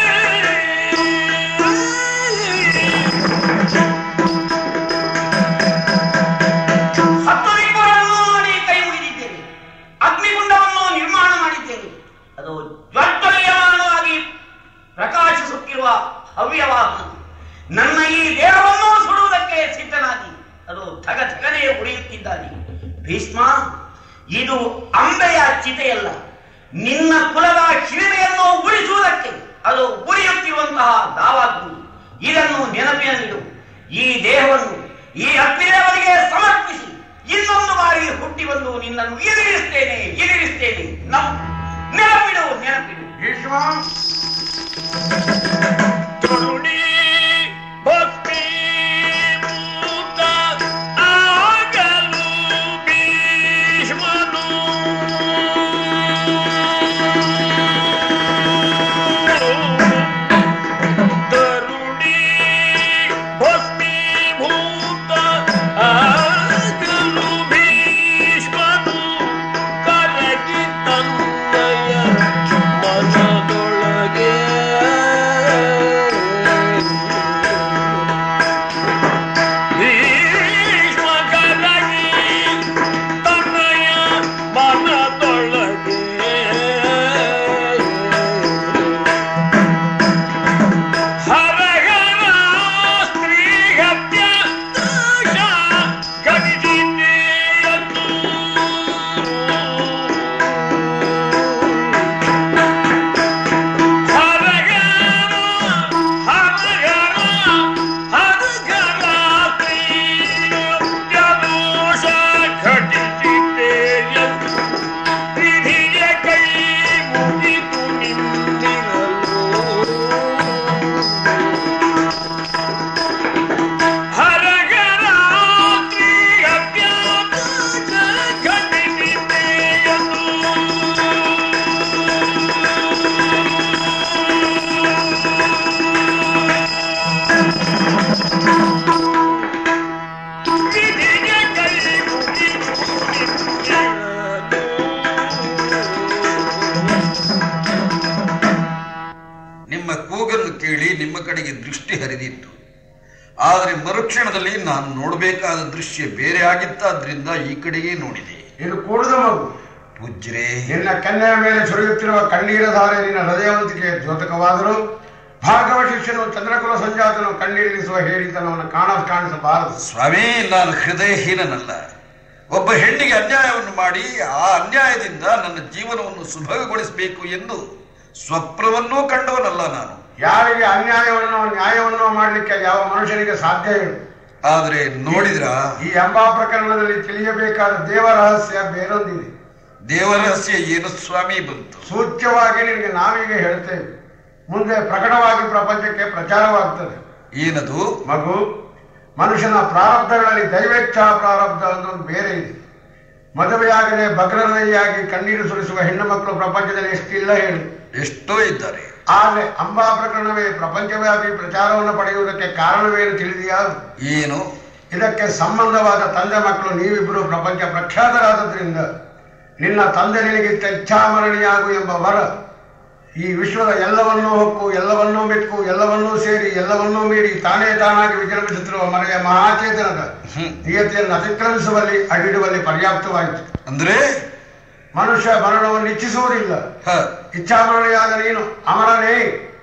ಹತ್ತು ದಿಕ್ಕುಗಳನ್ನು ನೋಡಿ ಕೈ ಮುಗಿದಿದ್ದೇನೆ ಅಗ್ನಿಗುಂಡವನ್ನು ನಿರ್ಮಾಣ ಮಾಡಿದ್ದೇನೆ ಅದು ಜ್ವಲಂತವಾಗಿ ಪ್ರಕಾಶಿಸುತ್ತಿರುವ ಹವ್ಯವಾಹನ ನನ್ನ ಈ ದೇಹವನ್ನು ಸುಡುವುದಕ್ಕೆ ಸಿದ್ಧನಾಗಿ ಅದು ಧಗ ಧಗನೆ ಉಳಿಯುತ್ತಿದ್ದಾನೆ ಭೀಷ್ಮ ಇದು ಅಂಬೆಯ ಚಿತೆಯಲ್ಲ ನಿನ್ನ ಕುಲದ ಹಿರಿಮೆಯನ್ನು ಉಳಿಸುವುದಕ್ಕೆ ಅದು ಉರಿಯುತ್ತಿರುವಂತಹ ದಾವಾಗ್ನಿ ಇದನ್ನು ನೆನಪಿನಲ್ಲಿಡು ಈ ದೇಹವನ್ನು ಈ ಅಗ್ನಿದೇವರಿಗೆ ಸಮರ್ಪಿಸಿ ಇನ್ನೊಂದು ಬಾರಿ ಹುಟ್ಟಿ ಬಂದು ನಿನ್ನನ್ನು ಎದುರಿಸ್ತೇನೆ ಎದುರಿಸ್ತೇನೆ ನಮ್ ನೆನಪಿಡು ನೆನಪಿಡು ಭೀಷ್ಮ ಕರುಣಿ ಭಕ್ತಿಮೂತ ಆಗಲು ಭೀಷ್ಮನು ತರುಣಿ ಭಸ್ಮೀಭೂತ ಆಗಲು ಭೀಷ್ಮನು ಕರಗಿ ತನ್ನಯ ಮನದೊಳಗೆ ಭೀಷ್ಮ ಕರಗಿ ತನ್ನಯ ಮನದೊಳಗೆ ಹರಹರ ಸ್ತ್ರೀ ಹತ್ಯ ದೋಷ ಗಡಿದಿದೆಯಂದು. ಹರಹರ, ಹರಹರ, ಹರಹರ ಸ್ತ್ರೀ ಹತ್ಯ ದೋಷ ಘಟಿಸಿದೆಯಂದು. ವಿಧಿಯ ಕೈ ಮುಗಿದು ನಿಂತಿರಲು ಹರಗರಾತ್ರಿ ಅಭ್ಯಾಸ ಘಟಿಸಿದೆಯದು. ವಿಧಿಗೆ ಕೈ ಮುಗಿದು ನಿಂತಿರಲು. ನಿಮ್ಮ ಕೂಗನ್ನು ಕೇಳಿ ನಿಮ್ಮ ಕಡೆಗೆ ದೃಷ್ಟಿ ಹರಿದಿತ್ತು ಆದರೆ ಮರುಕ್ಷಣದಲ್ಲಿ ನಾನು ನೋಡಬೇಕಾದ ದೃಶ್ಯ ಬೇರೆ ಆಗಿತ್ತಾದ್ರಿಂದ ಈ ಕಡೆಗೆ ನೋಡಿದೆ ಇದು ಕೂಡದ ಮಗು ಪೂಜ್ಯರೇ ನಿನ್ನ ಕನ್ಯೆಯ ಮೇಲೆ ಸುರಿಯುತ್ತಿರುವ ಕಣ್ಣೀರ ಧಾರೆ ನಿನ್ನ ಹೃದಯವಂತಿಕೆ ದ್ಯೋತಕವಾದರೂ ಭಾರ್ಗವ ಶಿಷ್ಯನು ಚಂದ್ರಕುಲ ಸಂಜಾತನು ಕಣ್ಣೀರಿಳಿಸುವ ಹೇಳಿತನವನ್ನು ಕಾಣ ಕಾಣಿಸಬಾರದು ಸ್ವಾಮಿ ನಾನು ಹೃದಯಹೀನನಲ್ಲ ಒಬ್ಬ ಹೆಣ್ಣಿಗೆ ಅನ್ಯಾಯವನ್ನು ಮಾಡಿ ಆ ಅನ್ಯಾಯದಿಂದ ನನ್ನ ಜೀವನವನ್ನು ಸುಭಗಗೊಳಿಸಬೇಕು ಎಂದು ಸ್ವಪ್ನವನ್ನೂ ಕಂಡವನಲ್ಲ ನಾನು ಯಾರಿಗೆ ಅನ್ಯಾಯವನ್ನು ನ್ಯಾಯವನ್ನು ಮಾಡಲಿಕ್ಕೆ ಯಾವ ಮನುಷ್ಯನಿಗೆ ಸಾಧ್ಯ ಇಲ್ಲ ಆದರೆ ನೋಡಿದ್ರ ಈ ಎಂಬಾ ಪ್ರಕರಣದಲ್ಲಿ ತಿಳಿಯಬೇಕಾದ ದೇವ ರಹಸ್ಯ ಬೇರೊಂದಿದೆ ದೇವರಹಸ್ಯ ಏನು ಸ್ವಾಮಿ ಬಂತು ಸೂಚ್ಯವಾಗಿ ನಿನಗೆ ನಾವೀಗ ಹೇಳ್ತೇವೆ ಮುಂದೆ ಪ್ರಕಟವಾಗಿ ಪ್ರಪಂಚಕ್ಕೆ ಪ್ರಚಾರವಾಗ್ತದೆ ಏನದು ಮಗು ಮನುಷ್ಯನ ಪ್ರಾರಬ್ಧಗಳಲ್ಲಿ ದೈವೇಚ್ಛಾ ಪ್ರಾರಬ್ಧ ಅನ್ನೋದು ಬೇರೆ ಇದೆ ಮದುವೆಯಾಗದೆ ಬಗ್ರನೈಯಾಗಿ ಕಣ್ಣೀರು ಸುರಿಸುವ ಹೆಣ್ಣು ಮಕ್ಕಳು ಪ್ರಪಂಚದಲ್ಲಿ ಎಷ್ಟಿಲ್ಲ ಹೇಳಿ ಎಷ್ಟೋ ಇದ್ದಾರೆ ಆದರೆ ಅಂಬಾ ಪ್ರಕರಣವೇ ಪ್ರಪಂಚವ್ಯಾಪಿ ಪ್ರಚಾರವನ್ನು ಪಡೆಯುವುದಕ್ಕೆ ಕಾರಣವೇನು ತಿಳಿದೆಯಾ ಏನು ಇದಕ್ಕೆ ಸಂಬಂಧವಾದ ತಂದೆ ಮಕ್ಕಳು ನೀವಿಬ್ಬರು ಪ್ರಪಂಚ ಪ್ರಖ್ಯಾತರಾದದ್ರಿಂದ ನಿನ್ನ ತಂದೆ ನಿನಗಿತ್ತ ಇಚ್ಛಾಮರಣಿಯಾಗು ಎಂಬ ವರ ಈ ವಿಶ್ವದ ಎಲ್ಲವನ್ನೂ ಹೊಕ್ಕು ಎಲ್ಲವನ್ನೂ ಮೆಕ್ಕು ಎಲ್ಲವನ್ನೂ ಸೇರಿ ಎಲ್ಲವನ್ನೂ ಮೀರಿ ತಾನೇ ತಾನಾಗಿ ವಿಜೃಂಭಿಸುತ್ತಿರುವ ಮನೆಯ ಮಹಾಚೇತನದ ನಿಯತಿಯನ್ನು ಅತಿಕ್ರಮಿಸುವಲ್ಲಿ ಅಡಿಡುವಲ್ಲಿ ಪರ್ಯಾಪ್ತವಾಯಿತು ಅಂದ್ರೆ ಮನುಷ್ಯ ಮರಣವನ್ನು ಇಚ್ಛಿಸುವುದಿಲ್ಲ ಹ ಇಚ್ಛಾಮರಣಿಯಾದ ನೀನು ಅಮರನೇ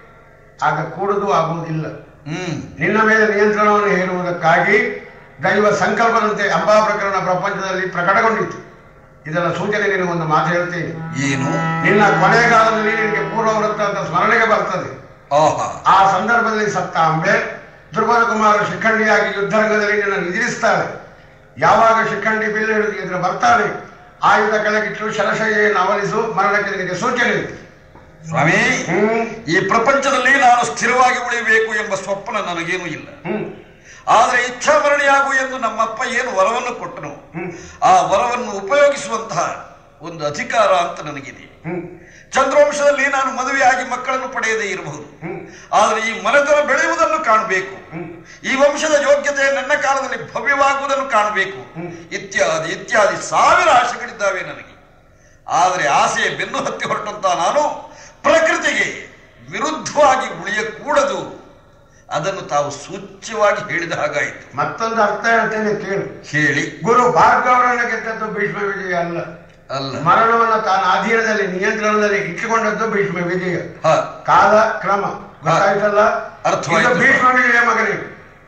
ಆಗ ಕೂಡುದು ಆಗುವುದಿಲ್ಲ ಹ್ಮ್ ನಿನ್ನ ಮೇಲೆ ನಿಯಂತ್ರಣವನ್ನು ಹೇರುವುದಕ್ಕಾಗಿ ದೈವ ಸಂಕಲ್ಪದಂತೆ ಅಂಬಾ ಪ್ರಕರಣ ಪ್ರಪಂಚದಲ್ಲಿ ಪ್ರಕಟಗೊಂಡಿತು ಇದರ ಸೂಚನೆ ನಿನಗೆ ಒಂದು ಮಾತು ಹೇಳ್ತೇನೆ ಏನು ನಿನ್ನ ಕೊನೆಗಾಲದಲ್ಲಿ ನಿನಗೆ ಪೂರ್ವವೃತ್ತ ಅಂತ ಸ್ಮರಣೆಗೆ ಬರ್ತದೆ ಆಹಾ ಆ ಸಂದರ್ಭದಲ್ಲಿ ಸತ್ತ ಅಂಬೆ ಧ್ರುವದ ಕುಮಾರ ಶಿಖಂಡಿಯಾಗಿ ಯುದ್ಧರಂಗದಲ್ಲಿ ನಿನ್ನನ್ನು ಎದುರಿಸ್ತಾಳೆ ಯಾವಾಗ ಶಿಖಂಡಿ ಬಿಲ್ಲು ಹಿಡಿದು ಎದುರು ಬರ್ತಾನೆ ಆಯುಧ ಕೆಳಗಿಟ್ಟು ಶರಶಯ್ಯನ್ನು ಅವಲಿಸು ಮರಣಕ್ಕೆ ನಿನಗೆ ಸೂಚನೆ ಇದೆ ಸ್ವಾಮಿ ಹ್ಮ್ ಈ ಪ್ರಪಂಚದಲ್ಲಿ ನಾನು ಸ್ಥಿರವಾಗಿ ಉಳಿಯಬೇಕು ಎಂಬ ಸ್ವಪ್ನ ನನಗೇನು ಇಲ್ಲ ಹ್ಮ್ ಆದರೆ ಇಚ್ಛಾಮರಣಿಯಾಗು ಎಂದು ನಮ್ಮಪ್ಪ ಏನು ವರವನ್ನು ಕೊಟ್ಟನು ಹ್ಮ್ ಆ ವರವನ್ನು ಉಪಯೋಗಿಸುವಂತಹ ಒಂದು ಅಧಿಕಾರ ಅಂತ ನನಗಿದೆ ಹ್ಮ್ ಚಂದ್ರವಂಶದಲ್ಲಿ ನಾನು ಮದುವೆಯಾಗಿ ಮಕ್ಕಳನ್ನು ಪಡೆಯದೇ ಇರಬಹುದು ಹ್ಮ್ ಆದರೆ ಈ ಮನೆತನ ಬೆಳೆಯುವುದನ್ನು ಕಾಣಬೇಕು ಹ್ಮ್ ಈ ವಂಶದ ಯೋಗ್ಯತೆ ನನ್ನ ಕಾಲದಲ್ಲಿ ಭವ್ಯವಾಗುವುದನ್ನು ಕಾಣಬೇಕು ಹ್ಮ್. ಇತ್ಯಾದಿ ಇತ್ಯಾದಿ ಸಾವಿರ ಆಶೆಗಳಿದ್ದಾವೆ ನನಗೆ ಆದರೆ ಆಸೆಯ ಬೆನ್ನು ಹತ್ತಿ ಹೊರಟಂತ ನಾನು ಪ್ರಕೃತಿಗೆ ವಿರುದ್ಧವಾಗಿ ಉಳಿಯಕೂಡದು ಅದನ್ನು ತಾವು ಸೂಚ್ಯವಾಗಿ ಹೇಳಿದ ಹಾಗಾಯಿತು ಮತ್ತೊಂದು ಅರ್ಥ ಹೇಳ್ತೇನೆ ಕೇಳು ಹೇಳಿ ಗುರು ಭಾರ್ಗವರನ್ನ ಗೆದ್ದದ್ದು ಭೀಷ್ಮ ವಿಜಯ ಅಲ್ಲ ಅಲ್ಲ ಮರಣವನ್ನ ತಾನ ಅಧೀನದಲ್ಲಿ ನಿಯಂತ್ರಣದಲ್ಲಿ ಇಟ್ಟುಕೊಂಡದ್ದು ಭೀಷ್ಮ ವಿಜಯ ಹ ಕಾಲ ಕ್ರಮ ಗೊತ್ತಾಯ್ತಲ್ಲ ಅರ್ಥವಾಯ್ತು. ಇದು ಭೀಷ್ಮ ವಿಜಯ ಮಗನಿಗೆ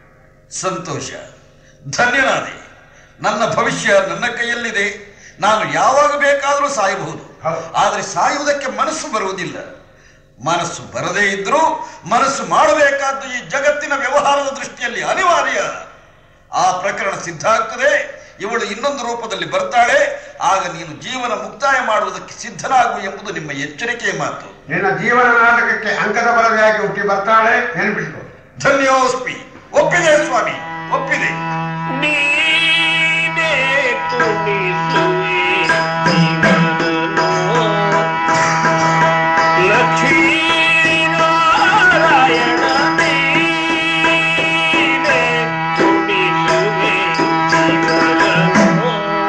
ಸಂತೋಷ ಧನ್ಯನಾದೆ ನನ್ನ ಭವಿಷ್ಯ ನನ್ನ ಕೈಯಲ್ಲಿದೆ ನಾನು ಯಾವಾಗ ಬೇಕಾದರೂ ಸಾಯಬಹುದು ಹೌದು. ಆದರೆ ಸಾಯುವುದಕ್ಕೆ ಮನಸ್ಸು ಬರುವುದಿಲ್ಲ ಮನಸ್ಸು ಬರದೇ ಇದ್ರೂ ಮನಸ್ಸು ಮಾಡಬೇಕಾದ್ದು ಈ ಜಗತ್ತಿನ ವ್ಯವಹಾರದ ದೃಷ್ಟಿಯಲ್ಲಿ ಅನಿವಾರ್ಯ ಆ ಪ್ರಕರಣ ಸಿದ್ಧ ಆಗ್ತದೆ ಇವಳು ಇನ್ನೊಂದು ರೂಪದಲ್ಲಿ ಬರ್ತಾಳೆ ಆಗ ನೀನು ಜೀವನ ಮುಕ್ತಾಯ ಮಾಡುವುದಕ್ಕೆ ಸಿದ್ಧನಾಗು ಎಂಬುದು ನಿಮ್ಮ ಎಚ್ಚರಿಕೆಯ ಮಾತು ನಿನ್ನ ಜೀವನ ನಾಟಕಕ್ಕೆ ಅಂಕದ ಬರದಾಗಿ ಹುಟ್ಟಿ ಬರ್ತಾಳೆ ನೆನಪಿಟ್ಕೊ ಧನ್ಯೋಸ್ಮಿ ಒಪ್ಪಿದೆ ಸ್ವಾಮಿ ಒಪ್ಪಿದೆ ನೀನೇ ತುಣಿಸುವೆ ಜೀವನನು. ಲಕ್ಷ್ಮೀನಾರಾಯಣ ನೀನೇ ತುಣಿಸುವೆ ಜೀವನನು.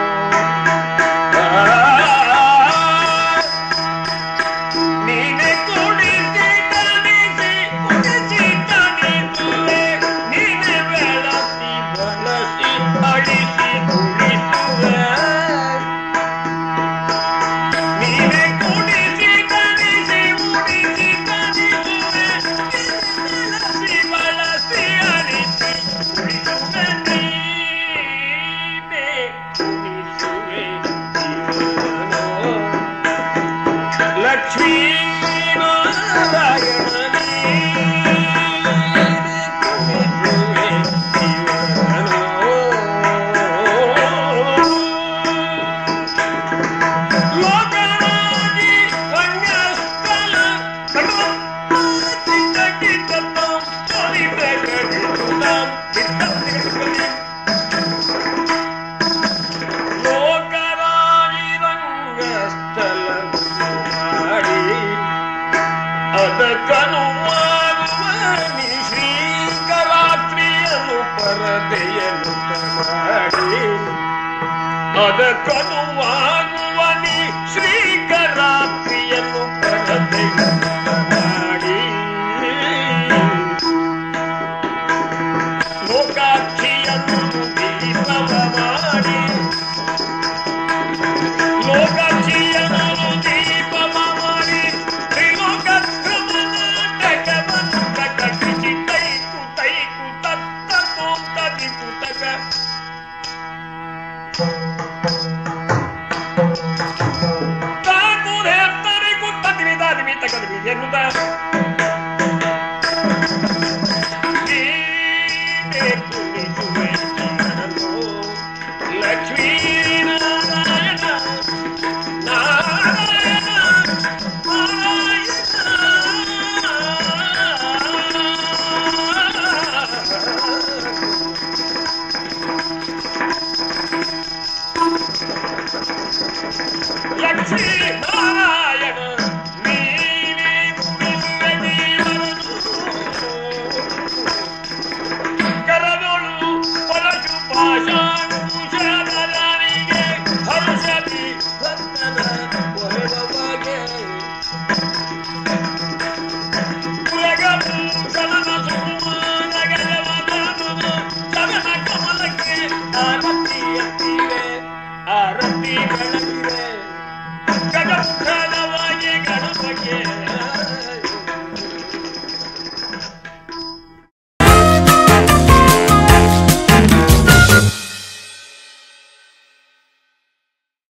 ಆ ನೀನೆ ಕುಡಿಸಿ ತಣಿಸಿ ಕುಡಿಸಿ ತಣಿಸುವೆ ನೀನೆ ಬೆಳಸಿ ಬಳಸಿ ಅಳಿಸಿ ಕುಡಿಸುವೆ ನೀನೆ ಕುಡಿಸಿ ತಣಿಸಿ ಉಡಿಸಿ ತಣಿಸುವೆ ಬೆಳಸಿ ಬಳಸಿ ಅಳಿಸಿ ಕುಡಿಸುವೆ ನೀನೆ ಕುಡಿಸುವೆ ಜೀವನೋ ಲಕ್ಷ್ಮೀ ಅದಕ್ಕನುವಾಗುವನಿ ಶ್ರೀಕರಾತ್ರಿಯನ್ನು ಪರದೆಯನ್ನು ಮಾಡಿ ಅದಕ್ಕನುವಾಗುವನಿ ಶ್ರೀಕರಾತ್ರಿಯನ್ನು ಪರದೆಯನ್ನು ಮಾಡಿ ಲೋಕಾಕ್ಷಿಯನ್ನು ದೀಪವ ಮಾಡಿ ಲೋಕಾಕ್ಷಿಯನ್ನು ದೀಪವ ಮಾಡಿ ತ್ರಿಲೋಕ ಕ್ರಮನಾಟಕವನ್ನು ಪ್ರಕಟಿಸಿ ತೈಕು ತೈಕು ತತ್ತ ತೋಂತ ದಿಕುತಕ ತಾನುರೆ ತರಿಕು ತದಿಮಿದ ದಿಮಿತ ಕದಿಮಿ ಎನ್ನುತ್ತ ನೀನೇ ಕುಣಿಸುವೆ ಜೀವನವು. ಲಕ್ಷ್ಮೀ